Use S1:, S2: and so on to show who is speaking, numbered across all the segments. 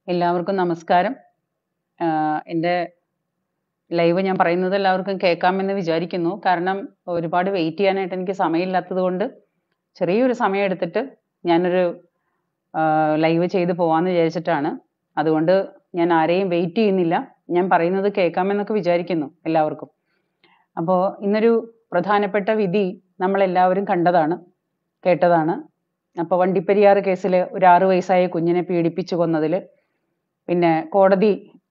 S1: എല്ലാവർക്കും നമസ്കാരം ആഹ് എൻ്റെ ലൈവ് ഞാൻ പറയുന്നത് എല്ലാവർക്കും കേൾക്കാമെന്ന് വിചാരിക്കുന്നു കാരണം ഒരുപാട് വെയിറ്റ് ചെയ്യാനായിട്ട് എനിക്ക് സമയമില്ലാത്തത് കൊണ്ട് ചെറിയൊരു സമയം എടുത്തിട്ട് ഞാനൊരു ലൈവ് ചെയ്ത് പോവാന്ന് വിചാരിച്ചിട്ടാണ് അതുകൊണ്ട് ഞാൻ ആരെയും വെയിറ്റ് ചെയ്യുന്നില്ല ഞാൻ പറയുന്നത് കേൾക്കാമെന്നൊക്കെ വിചാരിക്കുന്നു എല്ലാവർക്കും അപ്പോൾ ഇന്നൊരു പ്രധാനപ്പെട്ട വിധി നമ്മളെല്ലാവരും കണ്ടതാണ് കേട്ടതാണ് അപ്പോൾ വണ്ടിപ്പെരിയാർ കേസിൽ ഒരു ആറു വയസ്സായ കുഞ്ഞിനെ പീഡിപ്പിച്ചു കൊന്നതിൽ പിന്നെ കോടതി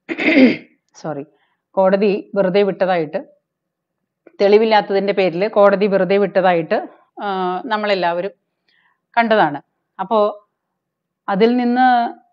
S1: സോറി കോടതി വെറുതെ വിട്ടതായിട്ട് തെളിവില്ലാത്തതിന്റെ പേരിൽ കോടതി വെറുതെ വിട്ടതായിട്ട് ആ, നമ്മളെല്ലാവരും കണ്ടതാണ് അപ്പോൾ അതിൽ നിന്ന്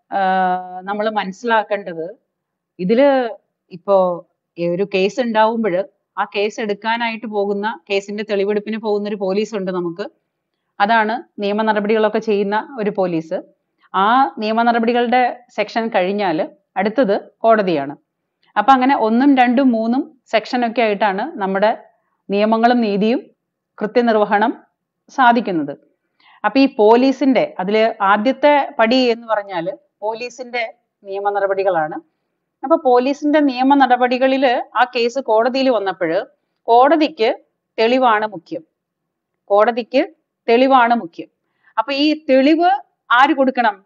S1: നമ്മൾ മനസ്സിലാക്കേണ്ടത് ഇതില് ഇപ്പോ ഈ ഒരു കേസ് ഉണ്ടാവുമ്പോൾ ആ കേസ് എടുക്കാനായിട്ട് പോകുന്ന കേസിന്റെ തെളിവെടുപ്പിന് പോകുന്ന ഒരു പോലീസ് ഉണ്ട് നമുക്ക് അതാണ് നിയമ നടപടികളൊക്കെ ചെയ്യുന്ന ഒരു പോലീസ് ആ നിയമ നടപടികളുടെ സെക്ഷൻ കഴിഞ്ഞാൽ അടുത്തത് കോടതിയാണ് അപ്പൊ അങ്ങനെ ഒന്നും രണ്ടും മൂന്നും സെക്ഷനൊക്കെ ആയിട്ടാണ് നമ്മുടെ നിയമങ്ങളും നീതിയും കൃത്യനിർവഹണം സാധിക്കുന്നത് അപ്പൊ ഈ പോലീസിന്റെ അതില് ആദ്യത്തെ പടി എന്ന് പറഞ്ഞാൽ പോലീസിന്റെ നിയമ നടപടികളാണ് അപ്പൊ പോലീസിന്റെ നിയമ നടപടികളിൽ ആ കേസ് കോടതിയിൽ വന്നപ്പോൾ കോടതിക്ക് തെളിവാണ് മുഖ്യം കോടതിക്ക് തെളിവാണ് മുഖ്യം അപ്പൊ ഈ തെളിവ് ആര് കൊടുക്കണം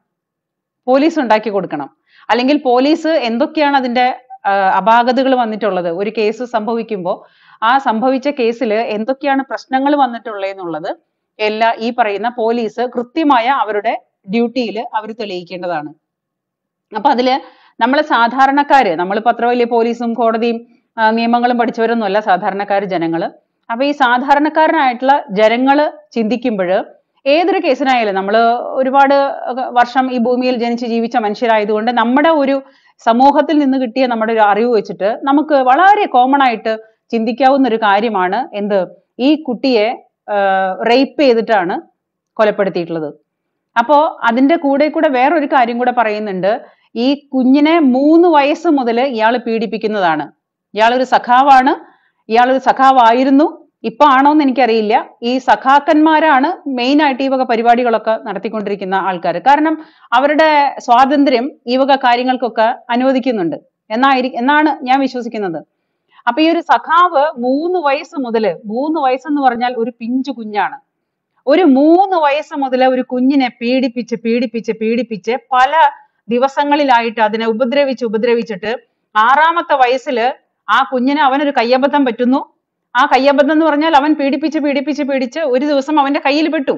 S1: പോലീസ് ഉണ്ടാക്കി കൊടുക്കണം അല്ലെങ്കിൽ പോലീസ് എന്തൊക്കെയാണ് അതിന്റെ അപാകതകൾ വന്നിട്ടുള്ളത് ഒരു കേസ് സംഭവിക്കുമ്പോൾ ആ സംഭവിച്ച കേസിൽ എന്തൊക്കെയാണ് പ്രശ്നങ്ങൾ വന്നിട്ടുള്ളതെന്നുള്ളത് എല്ലാ ഈ പറയുന്ന പോലീസ് കൃത്യമായ അവരുടെ ഡ്യൂട്ടിയിൽ അവർ തെളിയിക്കേണ്ടതാണ് അപ്പൊ അതില് നമ്മളെ സാധാരണക്കാര് നമ്മളിപ്പോ അത്ര വലിയ പോലീസും കോടതിയും ആ, നിയമങ്ങളും പഠിച്ചവരൊന്നുമല്ല സാധാരണക്കാര് ജനങ്ങള് അപ്പൊ ഈ സാധാരണക്കാരനായിട്ടുള്ള ജനങ്ങള് ചിന്തിക്കുമ്പോൾ ഏതൊരു കേസിനായാലും നമ്മൾ ഒരുപാട് ഒക്കെ വർഷം ഈ ഭൂമിയിൽ ജനിച്ച് ജീവിച്ച മനുഷ്യരായതുകൊണ്ട് നമ്മുടെ ഒരു സമൂഹത്തിൽ നിന്ന് കിട്ടിയ നമ്മുടെ ഒരു അറിവ് വെച്ചിട്ട് നമുക്ക് വളരെ കോമൺ ആയിട്ട് ചിന്തിക്കാവുന്ന ഒരു കാര്യമാണ് എന്ത് ഈ കുട്ടിയെ റേപ്പ് ചെയ്തിട്ടാണ് കൊലപ്പെടുത്തിയിട്ടുള്ളത് അപ്പോ അതിന്റെ കൂടെ കൂടെ വേറൊരു കാര്യം കൂടെ പറയുന്നുണ്ട് ഈ കുഞ്ഞിനെ മൂന്ന് വയസ്സ് മുതൽ ഇയാൾ പീഡിപ്പിക്കുന്നതാണ് ഇയാളൊരു സഖാവാണ് ഇയാളൊരു സഖാവായിരുന്നു ഇപ്പൊ ആണോന്ന് എനിക്കറിയില്ല ഈ സഖാക്കന്മാരാണ് മെയിൻ ആയിട്ട് ഈ വക പരിപാടികളൊക്കെ നടത്തിക്കൊണ്ടിരിക്കുന്ന ആൾക്കാർ കാരണം അവരുടെ സ്വാതന്ത്ര്യം ഈ വക കാര്യങ്ങൾക്കൊക്കെ അനുവദിക്കുന്നുണ്ട് എന്നായിരി എന്നാണ് ഞാൻ വിശ്വസിക്കുന്നത് അപ്പൊ ഈ ഒരു സഖാവ് മൂന്ന് വയസ്സ് മുതല് മൂന്ന് വയസ്സെന്ന് പറഞ്ഞാൽ ഒരു പിഞ്ചു കുഞ്ഞാണ് ഒരു മൂന്ന് വയസ്സ് മുതൽ ഒരു കുഞ്ഞിനെ പീഡിപ്പിച്ച് പീഡിപ്പിച്ച് പീഡിപ്പിച്ച് പല ദിവസങ്ങളിലായിട്ട് അതിനെ ഉപദ്രവിച്ച് ഉപദ്രവിച്ചിട്ട് ആറാമത്തെ വയസ്സില് ആ കുഞ്ഞിന് അവനൊരു കയ്യബദ്ധം പറ്റുന്നു ആ കയ്യബദ്ധം എന്ന് പറഞ്ഞാൽ അവൻ പീഡിപ്പിച്ച് പീഡിപ്പിച്ച് പീഡിച്ച് ഒരു ദിവസം അവന്റെ കയ്യിൽ പെട്ടു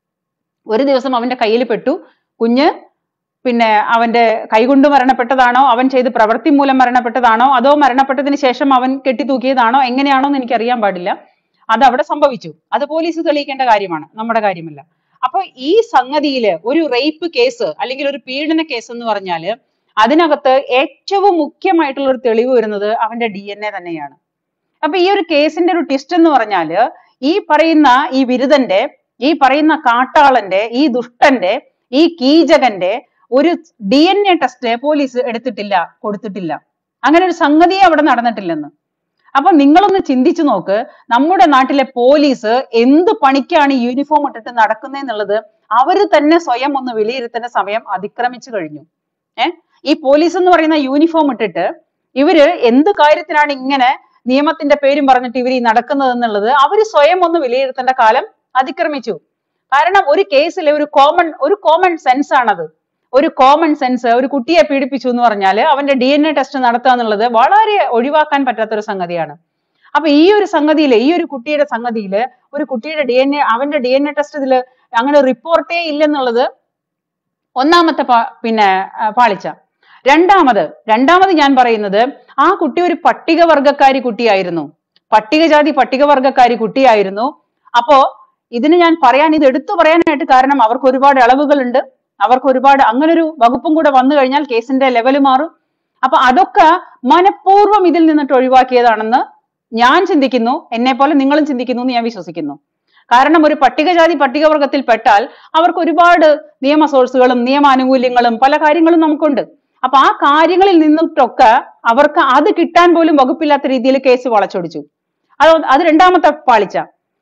S1: ഒരു ദിവസം അവന്റെ കയ്യിൽ പെട്ടു കുഞ്ഞ് പിന്നെ അവന്റെ കൈകൊണ്ട് മരണപ്പെട്ടതാണോ അവൻ ചെയ്ത് പ്രവൃത്തി മൂലം മരണപ്പെട്ടതാണോ അതോ മരണപ്പെട്ടതിന് ശേഷം അവൻ കെട്ടിത്തൂക്കിയതാണോ എങ്ങനെയാണോ എന്ന് എനിക്ക് അറിയാൻ പാടില്ല അത് അവിടെ സംഭവിച്ചു അത് പോലീസ് തെളിയിക്കേണ്ട കാര്യമാണ് നമ്മുടെ കാര്യമല്ല അപ്പൊ ഈ സംഗതിയില് ഒരു റേപ്പ് കേസ് അല്ലെങ്കിൽ ഒരു പീഡന കേസ് എന്ന് പറഞ്ഞാല് അതിനകത്ത് ഏറ്റവും മുഖ്യമായിട്ടുള്ള ഒരു തെളിവ് വരുന്നത് അവന്റെ ഡി എൻ എ തന്നെയാണ് അപ്പൊ ഈ ഒരു കേസിന്റെ ഒരു ട്വിസ്റ്റ് എന്ന് പറഞ്ഞാല് ഈ പറയുന്ന ഈ ബിരുദന്റെ ഈ പറയുന്ന കാട്ടാളന്റെ ഈ ദുഷ്ടന്റെ ഈ കീചകന്റെ ഒരു D N A test police എടുത്തിട്ടില്ല കൊടുത്തിട്ടില്ല അങ്ങനെ ഒരു സംഗതിയെ അവിടെ നടന്നിട്ടില്ലെന്ന് അപ്പൊ നിങ്ങളൊന്ന് ചിന്തിച്ചു നോക്ക് നമ്മുടെ നാട്ടിലെ പോലീസ് എന്ത് പണിക്കാണ് ഈ യൂണിഫോം ഇട്ടിട്ട് നടക്കുന്നതെന്നുള്ളത് അവര് തന്നെ സ്വയം ഒന്ന് വിലയിരുത്തേണ്ട സമയം അതിക്രമിച്ചു കഴിഞ്ഞു ഏഹ് ഈ പോലീസ് എന്ന് പറയുന്ന യൂണിഫോം ഇട്ടിട്ട് ഇവര് എന്ത് കാര്യത്തിനാണ് ഇങ്ങനെ നിയമത്തിന്റെ പേരും പറഞ്ഞിട്ട് ഇവർ ഈ നടക്കുന്നത് എന്നുള്ളത് അവര് സ്വയം ഒന്ന് വിലയിരുത്തേണ്ട കാലം അതിക്രമിച്ചു കാരണം ഒരു കേസിൽ ഒരു കോമൺ ഒരു കോമൺ സെൻസ് ആണത് ഒരു കോമൺ സെൻസ് ഒരു കുട്ടിയെ പീഡിപ്പിച്ചു എന്ന് പറഞ്ഞാൽ അവന്റെ ഡി എൻ എ ടെസ്റ്റ് നടത്തുക എന്നുള്ളത് വളരെ ഒഴിവാക്കാൻ പറ്റാത്ത ഒരു സംഗതിയാണ് അപ്പൊ ഈ ഒരു സംഗതിയില് ഈ ഒരു കുട്ടിയുടെ സംഗതിയില് ഒരു കുട്ടിയുടെ ഡി എൻ എ അവന്റെ ഡി എൻ എ ടെസ്റ്റ് ഇതില് അങ്ങനെ റിപ്പോർട്ടേ ഇല്ലെന്നുള്ളത് ഒന്നാമത്തെ പാ- പിന്നെ ആ, പാളിച്ച രണ്ടാമത് രണ്ടാമത് ഞാൻ പറയുന്നത് ആ കുട്ടി ഒരു പട്ടികവർഗക്കാരി കുട്ടിയായിരുന്നു പട്ടികജാതി പട്ടികവർഗക്കാരി കുട്ടിയായിരുന്നു അപ്പോ ഇതിന് ഞാൻ പറയാൻ ഇത് എടുത്തു പറയാനായിട്ട് കാരണം അവർക്ക് ഒരുപാട് ഇളവുകളുണ്ട് അവർക്ക് ഒരുപാട് അങ്ങനെ ഒരു വകുപ്പും കൂടെ വന്നു കഴിഞ്ഞാൽ കേസിന്റെ ലെവൽ മാറും അപ്പൊ അതൊക്കെ മനഃപൂർവ്വം ഇതിൽ നിന്നിട്ട് ഒഴിവാക്കിയതാണെന്ന് ഞാൻ ചിന്തിക്കുന്നു എന്നെ പോലെ നിങ്ങളും ചിന്തിക്കുന്നു എന്ന് ഞാൻ വിശ്വസിക്കുന്നു കാരണം ഒരു പട്ടികജാതി പട്ടികവർഗത്തിൽ പെട്ടാൽ അവർക്ക് ഒരുപാട് നിയമ സോഴ്സുകളും നിയമാനുകൂല്യങ്ങളും പല കാര്യങ്ങളും നമുക്കുണ്ട് അപ്പൊ ആ കാര്യങ്ങളിൽ നിന്നിട്ടൊക്കെ അവർക്ക് അത് കിട്ടാൻ പോലും വകുപ്പില്ലാത്ത രീതിയിൽ കേസ് വളച്ചൊടിച്ചു അത് അത് രണ്ടാമത്തെ പാളിച്ച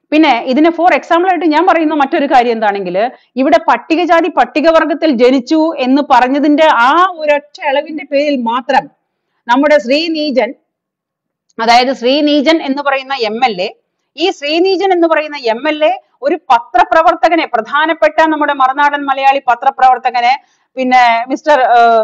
S1: പിന്നെ ഇതിന് ഫോർ എക്സാമ്പിൾ ആയിട്ട് ഞാൻ പറയുന്ന മറ്റൊരു കാര്യം എന്താണെങ്കിൽ ഇവിടെ പട്ടികജാതി പട്ടികവർഗത്തിൽ ജനിച്ചു എന്ന് പറഞ്ഞതിന്റെ ആ ഒരൊറ്റ ഇളവിന്റെ പേരിൽ മാത്രം നമ്മുടെ ശ്രീനീജൻ അതായത് ശ്രീനീജൻ എന്ന് പറയുന്ന എം എൽ എ ഈ ശ്രീനീജൻ എന്ന് പറയുന്ന എം എൽ എ ഒരു പത്രപ്രവർത്തകനെ പ്രധാനപ്പെട്ട നമ്മുടെ മറുനാടൻ മലയാളി പത്രപ്രവർത്തകനെ പിന്നെ മിസ്റ്റർ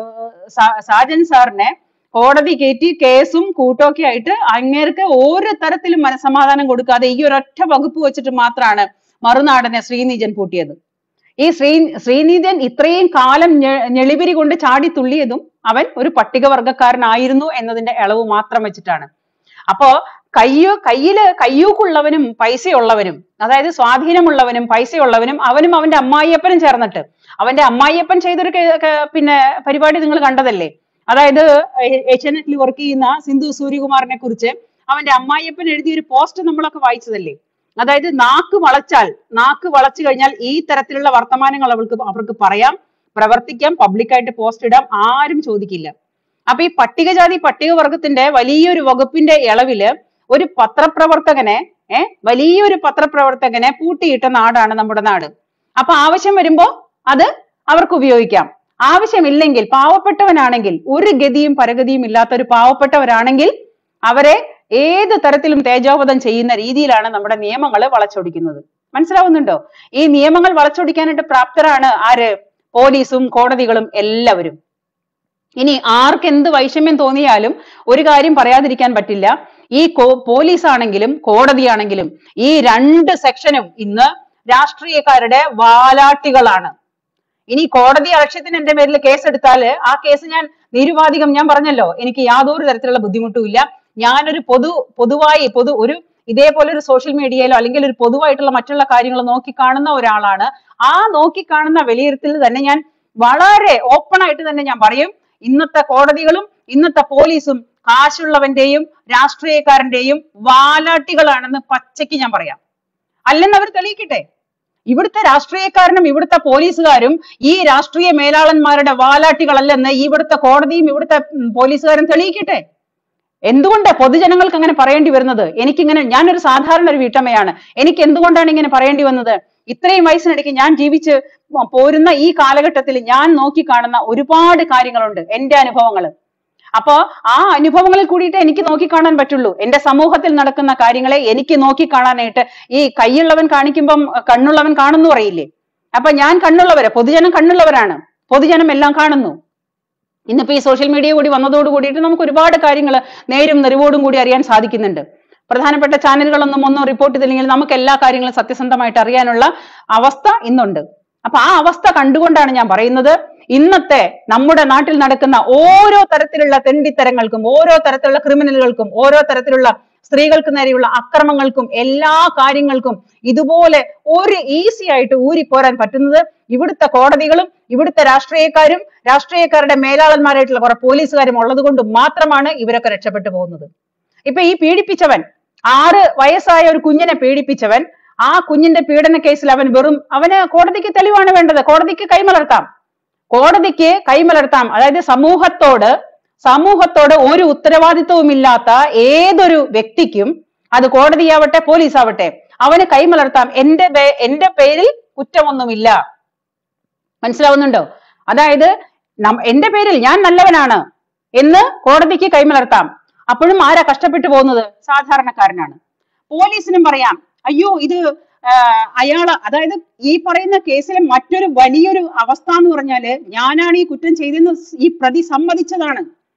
S1: സാജൻ സാറിനെ കോടതി കയറ്റി കേസും കൂട്ടൊക്കെ ആയിട്ട് അങ്ങേർക്ക് ഒരു തരത്തിലും മനസമാധാനം കൊടുക്കാതെ ഈ ഒരൊറ്റ വകുപ്പ് വെച്ചിട്ട് മാത്രമാണ് മറുനാടനെ ശ്രീനീജൻ പൂട്ടിയത് ഈ ശ്രീ ശ്രീനീജൻ ഇത്രയും കാലം ഞെ- ഞെളിപിരി കൊണ്ട് ചാടി തുള്ളിയതും അവൻ ഒരു പട്ടികവർഗക്കാരനായിരുന്നു എന്നതിന്റെ ഇളവ് മാത്രം വെച്ചിട്ടാണ് അപ്പോ കയ്യോ കയ്യില് കയ്യൂക്കുള്ളവനും പൈസയുള്ളവനും അതായത് സ്വാധീനമുള്ളവനും പൈസയുള്ളവനും അവനും അവന്റെ അമ്മായിയപ്പനും ചേർന്നിട്ട് അവന്റെ അമ്മായിയപ്പൻ ചെയ്തൊരു കേ- കേ- പിന്നെ പരിപാടി നിങ്ങൾ കണ്ടതല്ലേ അതായത് ഏ- ഏഷ്യാനെറ്റിൽ വർക്ക് ചെയ്യുന്ന സിന്ധു സൂര്യകുമാറിനെ കുറിച്ച് അവന്റെ അമ്മായിയപ്പൻ എഴുതിയ ഒരു പോസ്റ്റ് നമ്മളൊക്കെ വായിച്ചതല്ലേ അതായത് നാക്ക് വളച്ചാൽ നാക്ക് വളച്ചു കഴിഞ്ഞാൽ ഈ തരത്തിലുള്ള വർത്തമാനങ്ങൾ അവൾക്ക് അവർക്ക് പറയാം പ്രവർത്തിക്കാം പബ്ലിക്കായിട്ട് പോസ്റ്റ് ഇടാം ആരും ചോദിക്കില്ല അപ്പൊ ഈ പട്ടികജാതി പട്ടികവർഗത്തിന്റെ വലിയൊരു വകുപ്പിന്റെ ഇളവില് ഒരു പത്രപ്രവർത്തകനെ ഏഹ് വലിയൊരു പത്രപ്രവർത്തകനെ പൂട്ടിയിട്ട നാടാണ് നമ്മുടെ നാട് അപ്പൊ ആവശ്യം വരുമ്പോ അത് അവർക്ക് ഉപയോഗിക്കാം ആവശ്യമില്ലെങ്കിൽ പാവപ്പെട്ടവനാണെങ്കിൽ ഒരു ഗതിയും പരഗതിയും ഇല്ലാത്ത ഒരു പാവപ്പെട്ടവരാണെങ്കിൽ അവരെ ഏത് തരത്തിലും തേജോവധം ചെയ്യുന്ന രീതിയിലാണ് നമ്മുടെ നിയമങ്ങൾ വളച്ചൊടിക്കുന്നത് മനസ്സിലാവുന്നുണ്ടോ ഈ നിയമങ്ങൾ വളച്ചൊടിക്കാനായിട്ട് പ്രാപ്തരാണ് ആര് പോലീസും കോടതികളും എല്ലാവരും ഇനി ആർക്ക് എന്ത് വൈഷമ്യം തോന്നിയാലും ഒരു കാര്യം പറയാതിരിക്കാൻ പറ്റില്ല ഈ കോ- പോലീസ് ആണെങ്കിലും കോടതിയാണെങ്കിലും ഈ രണ്ട് സെക്ഷനും ഇന്ന് രാഷ്ട്രീയക്കാരുടെ വാലാട്ടികളാണ് ഇനി കോടതി അലക്ഷ്യത്തിന് എന്റെ പേരിൽ കേസ് എടുത്താല് ആ കേസ് ഞാൻ നിരുപാധികം ഞാൻ പറഞ്ഞല്ലോ എനിക്ക് യാതൊരു തരത്തിലുള്ള ബുദ്ധിമുട്ടും ഇല്ല ഞാനൊരു പൊതു പൊതുവായി പൊതു ഒരു ഇതേപോലെ ഒരു സോഷ്യൽ മീഡിയയിലോ അല്ലെങ്കിൽ ഒരു പൊതുവായിട്ടുള്ള മറ്റുള്ള കാര്യങ്ങൾ നോക്കി കാണുന്ന ഒരാളാണ് ആ നോക്കി കാണുന്ന വിലയിരുത്തൽ തന്നെ ഞാൻ വളരെ ഓപ്പൺ ആയിട്ട് തന്നെ ഞാൻ പറയും ഇന്നത്തെ കോടതികളും ഇന്നത്തെ പോലീസും കാശുള്ളവന്റെയും രാഷ്ട്രീയക്കാരന്റെയും വാലാട്ടികളാണെന്ന് പച്ചയ്ക്ക് ഞാൻ പറയാം അല്ലെന്ന് അവർ തെളിയിക്കട്ടെ ഇവിടുത്തെ രാഷ്ട്രീയക്കാരനും ഇവിടുത്തെ പോലീസുകാരും ഈ രാഷ്ട്രീയ മേലാളന്മാരുടെ വാലാട്ടികളല്ലെന്ന് ഇവിടുത്തെ കോടതിയും ഇവിടുത്തെ ഉം, പോലീസുകാരും തെളിയിക്കട്ടെ എന്തുകൊണ്ട് പൊതുജനങ്ങൾക്ക് അങ്ങനെ പറയേണ്ടി വരുന്നത് എനിക്കിങ്ങനെ ഞാനൊരു സാധാരണ ഒരു വീട്ടമ്മയാണ് എനിക്ക് എന്തുകൊണ്ടാണ് ഇങ്ങനെ പറയേണ്ടി വന്നത് ഇത്രയും വയസ്സിനിടയ്ക്ക് ഞാൻ ജീവിച്ച് പോരുന്ന ഈ കാലഘട്ടത്തിൽ ഞാൻ നോക്കി കാണുന്ന ഒരുപാട് കാര്യങ്ങളുണ്ട് എന്റെ അനുഭവങ്ങൾ അപ്പോ ആ അനുഭവങ്ങളിൽ കൂടിയിട്ട് എനിക്ക് നോക്കിക്കാണാൻ പറ്റുള്ളൂ എന്റെ സമൂഹത്തിൽ നടക്കുന്ന കാര്യങ്ങളെ എനിക്ക് നോക്കിക്കാണാനായിട്ട് ഈ കൈയുള്ളവൻ കാണിക്കുമ്പം കണ്ണുള്ളവൻ കാണുന്നു പറയില്ലേ അപ്പൊ ഞാൻ കണ്ണുള്ളവര് പൊതുജനം കണ്ണുള്ളവരാണ് പൊതുജനം എല്ലാം കാണുന്നു ഇന്നിപ്പോ ഈ സോഷ്യൽ മീഡിയ കൂടി വന്നതോട് കൂടിയിട്ട് നമുക്ക് ഒരുപാട് കാര്യങ്ങൾ നേരും നെറിവോടും കൂടി അറിയാൻ സാധിക്കുന്നുണ്ട് പ്രധാനപ്പെട്ട ചാനലുകളൊന്നും ഒന്നും റിപ്പോർട്ട് ചെയ്തില്ലെങ്കിൽ നമുക്ക് എല്ലാ കാര്യങ്ങളും സത്യസന്ധമായിട്ട് അറിയാനുള്ള അവസ്ഥ ഇന്നുണ്ട് അപ്പൊ ആ അവസ്ഥ കണ്ടുകൊണ്ടാണ് ഞാൻ പറയുന്നത് ഇന്നത്തെ നമ്മുടെ നാട്ടിൽ നടക്കുന്ന ഓരോ തരത്തിലുള്ള തെണ്ടിത്തരങ്ങൾക്കും ഓരോ തരത്തിലുള്ള ക്രിമിനലുകൾക്കും ഓരോ തരത്തിലുള്ള സ്ത്രീകൾക്ക് നേരെയുള്ള അക്രമങ്ങൾക്കും എല്ലാ കാര്യങ്ങൾക്കും ഇതുപോലെ ഒരു ഈസി ആയിട്ട് ഊരിപ്പോരാൻ പറ്റുന്നത് ഇവിടുത്തെ കോടതികളും ഇവിടുത്തെ രാഷ്ട്രീയക്കാരും രാഷ്ട്രീയക്കാരുടെ മേലാളന്മാരായിട്ടുള്ള കുറെ പോലീസുകാരും ഉള്ളത് കൊണ്ട് മാത്രമാണ് ഇവരൊക്കെ രക്ഷപ്പെട്ടു പോകുന്നത് ഇപ്പൊ ഈ പീഡിപ്പിച്ചവൻ ആറ് വയസ്സായ ഒരു കുഞ്ഞിനെ പീഡിപ്പിച്ചവൻ ആ കുഞ്ഞിന്റെ പീഡന കേസിൽ അവൻ വെറും അവന് കോടതിക്ക് തെളിവാണ് വേണ്ടത് കോടതിക്ക് കൈമലർത്താം കോടതിക്ക് കൈമലർത്താം അതായത് സമൂഹത്തോട് സമൂഹത്തോട് ഒരു ഉത്തരവാദിത്വവും ഇല്ലാത്ത ഏതൊരു വ്യക്തിക്കും അത് കോടതിയാവട്ടെ പോലീസ് ആവട്ടെ അവന് കൈമലർത്താം എന്റെ പേ- എന്റെ പേരിൽ കുറ്റമൊന്നുമില്ല മനസ്സിലാവുന്നുണ്ടോ അതായത് നം- എന്റെ പേരിൽ ഞാൻ നല്ലവനാണ് എന്ന് കോടതിക്ക് കൈമലർത്താം അപ്പോഴും ആരാ കഷ്ടപ്പെട്ടു പോകുന്നത് സാധാരണക്കാരനാണ് പോലീസിനും പറയാം അയ്യോ ഇത് ആ, അയാള് അതായത് ഈ പറയുന്ന കേസിലെ മറ്റൊരു വലിയൊരു അവസ്ഥ എന്ന് പറഞ്ഞാല് ഞാനാണ് ഈ കുറ്റം ചെയ്തെന്ന് ഈ പ്രതി സമ്മതിച്ചതാണ്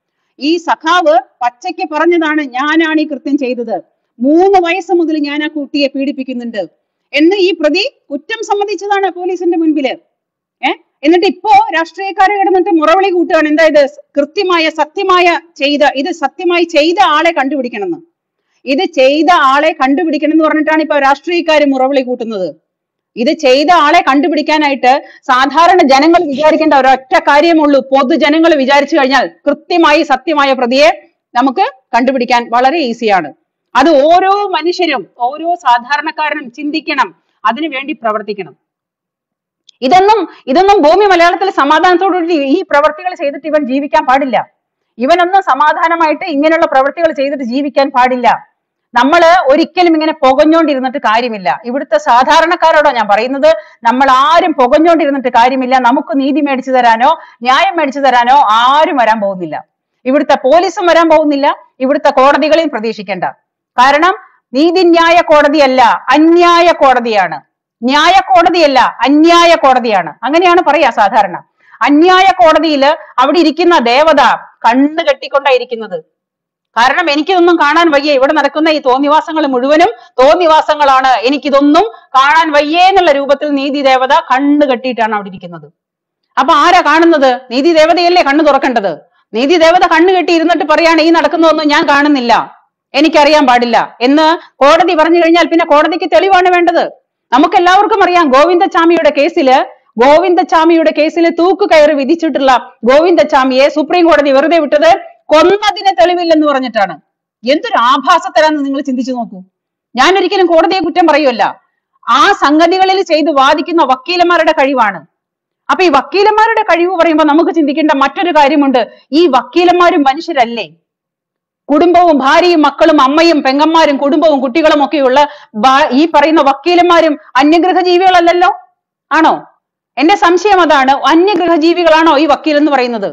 S1: ഈ സഖാവ് പച്ചയ്ക്ക് പറഞ്ഞതാണ് ഞാനാണ് ഈ കൃത്യം ചെയ്തത് മൂന്ന് വയസ്സ് മുതൽ ഞാൻ ആ കുട്ടിയെ പീഡിപ്പിക്കുന്നുണ്ട് എന്ന് ഈ പ്രതി കുറ്റം സമ്മതിച്ചതാണ് പോലീസിന്റെ മുൻപില് ഏ എന്നിട്ട് ഇപ്പോ രാഷ്ട്രീയക്കാരെ കിടന്നിട്ട് മുറവിളി കൂട്ടുകയാണ് എന്തായത് കൃത്യമായ സത്യമായ ചെയ്ത ഇത് സത്യമായി ചെയ്ത ആളെ കണ്ടുപിടിക്കണമെന്ന് ഇത് ചെയ്ത ആളെ കണ്ടുപിടിക്കണം എന്ന് പറഞ്ഞിട്ടാണ് ഇപ്പൊ രാഷ്ട്രീയക്കാര് മുറവിളി കൂട്ടുന്നത് ഇത് ചെയ്ത ആളെ കണ്ടുപിടിക്കാനായിട്ട് സാധാരണ ജനങ്ങൾ വിചാരിക്കേണ്ട ഒരൊറ്റ കാര്യമുള്ളൂ പൊതുജനങ്ങൾ വിചാരിച്ചു കഴിഞ്ഞാൽ കൃത്യമായി സത്യമായ പ്രതിയെ നമുക്ക് കണ്ടുപിടിക്കാൻ വളരെ ഈസിയാണ് അത് ഓരോ മനുഷ്യരും ഓരോ സാധാരണക്കാരനും ചിന്തിക്കണം അതിനു വേണ്ടി പ്രവർത്തിക്കണം ഇതൊന്നും ഇതൊന്നും ഭൂമി മലയാളത്തിൽ സമാധാനത്തോടുകൂടി ഈ പ്രവർത്തികൾ ചെയ്തിട്ട് ഇവൻ ജീവിക്കാൻ പാടില്ല ഇവനൊന്നും സമാധാനമായിട്ട് ഇങ്ങനെയുള്ള പ്രവൃത്തികൾ ചെയ്തിട്ട് ജീവിക്കാൻ പാടില്ല നമ്മള് ഒരിക്കലും ഇങ്ങനെ പുകഞ്ഞോണ്ടിരുന്നിട്ട് കാര്യമില്ല ഇവിടുത്തെ സാധാരണക്കാരോടോ ഞാൻ പറയുന്നത് നമ്മൾ ആരും പുകഞ്ഞോണ്ടിരുന്നിട്ട് കാര്യമില്ല നമുക്ക് നീതി മേടിച്ചു തരാനോ ന്യായം മേടിച്ചു തരാനോ ആരും വരാൻ പോകുന്നില്ല ഇവിടുത്തെ പോലീസും വരാൻ പോകുന്നില്ല ഇവിടുത്തെ കോടതികളെയും പ്രതീക്ഷിക്കേണ്ട കാരണം നീതിന്യായ കോടതിയല്ല അന്യായ കോടതിയാണ് ന്യായ കോടതിയല്ല അന്യായ കോടതിയാണ് അങ്ങനെയാണ് പറയാ സാധാരണ അന്യായ കോടതിയിൽ അവിടെ ഇരിക്കുന്ന ദേവത കണ്ണ് കെട്ടിക്കൊണ്ടായിരിക്കുന്നത് കാരണം എനിക്കിതൊന്നും കാണാൻ വയ്യ ഇവിടെ നടക്കുന്ന ഈ തോന്നിവാസങ്ങൾ മുഴുവനും തോന്നിവാസങ്ങളാണ് എനിക്കിതൊന്നും കാണാൻ വയ്യേ എന്നുള്ള രൂപത്തിൽ നീതി ദേവത കണ്ണ് കെട്ടിയിട്ടാണ് അവിടെ ഇരിക്കുന്നത് അപ്പൊ ആരാ കാണുന്നത് നീതി ദേവതയല്ലേ കണ്ണ് തുറക്കേണ്ടത് നീതി ദേവത കണ്ണ് കെട്ടി ഇരുന്നിട്ട് പറയാണ് ഈ നടക്കുന്നതൊന്നും ഞാൻ കാണുന്നില്ല എനിക്കറിയാൻ പാടില്ല എന്ന് കോടതി പറഞ്ഞു കഴിഞ്ഞാൽ പിന്നെ കോടതിക്ക് തെളിവാണ് വേണ്ടത് നമുക്ക് എല്ലാവർക്കും അറിയാം ഗോവിന്ദചാമിയുടെ കേസില് ഗോവിന്ദചാമിയുടെ കേസിൽ തൂക്കുകയറ് വിധിച്ചിട്ടുള്ള ഗോവിന്ദചാമിയെ സുപ്രീം കോടതി വെറുതെ വിട്ടത് കൊന്നതിന് തെളിവില്ലെന്ന് പറഞ്ഞിട്ടാണ് എന്തൊരു ആഭാസത്തരാന്ന് നിങ്ങൾ ചിന്തിച്ചു നോക്കൂ ഞാൻ ഒരിക്കലും കോടതിയെ കുറ്റം പറയുമല്ല ആ സംഗതികളിൽ ചെയ്ത് വാദിക്കുന്ന വക്കീലന്മാരുടെ കഴിവാണ് അപ്പൊ ഈ വക്കീലന്മാരുടെ കഴിവ് പറയുമ്പോൾ നമുക്ക് ചിന്തിക്കേണ്ട മറ്റൊരു കാര്യമുണ്ട് ഈ വക്കീലന്മാരും മനുഷ്യരല്ലേ കുടുംബവും ഭാര്യയും മക്കളും അമ്മയും പെങ്ങന്മാരും കുടുംബവും കുട്ടികളും ഒക്കെയുള്ള ബാ- ഈ പറയുന്ന വക്കീലന്മാരും അന്യഗ്രഹ ജീവികളല്ലല്ലോ ആണോ എന്റെ സംശയം അതാണ് അന്യഗ്രഹ ജീവികളാണോ ഈ വക്കീൽ എന്ന് പറയുന്നത്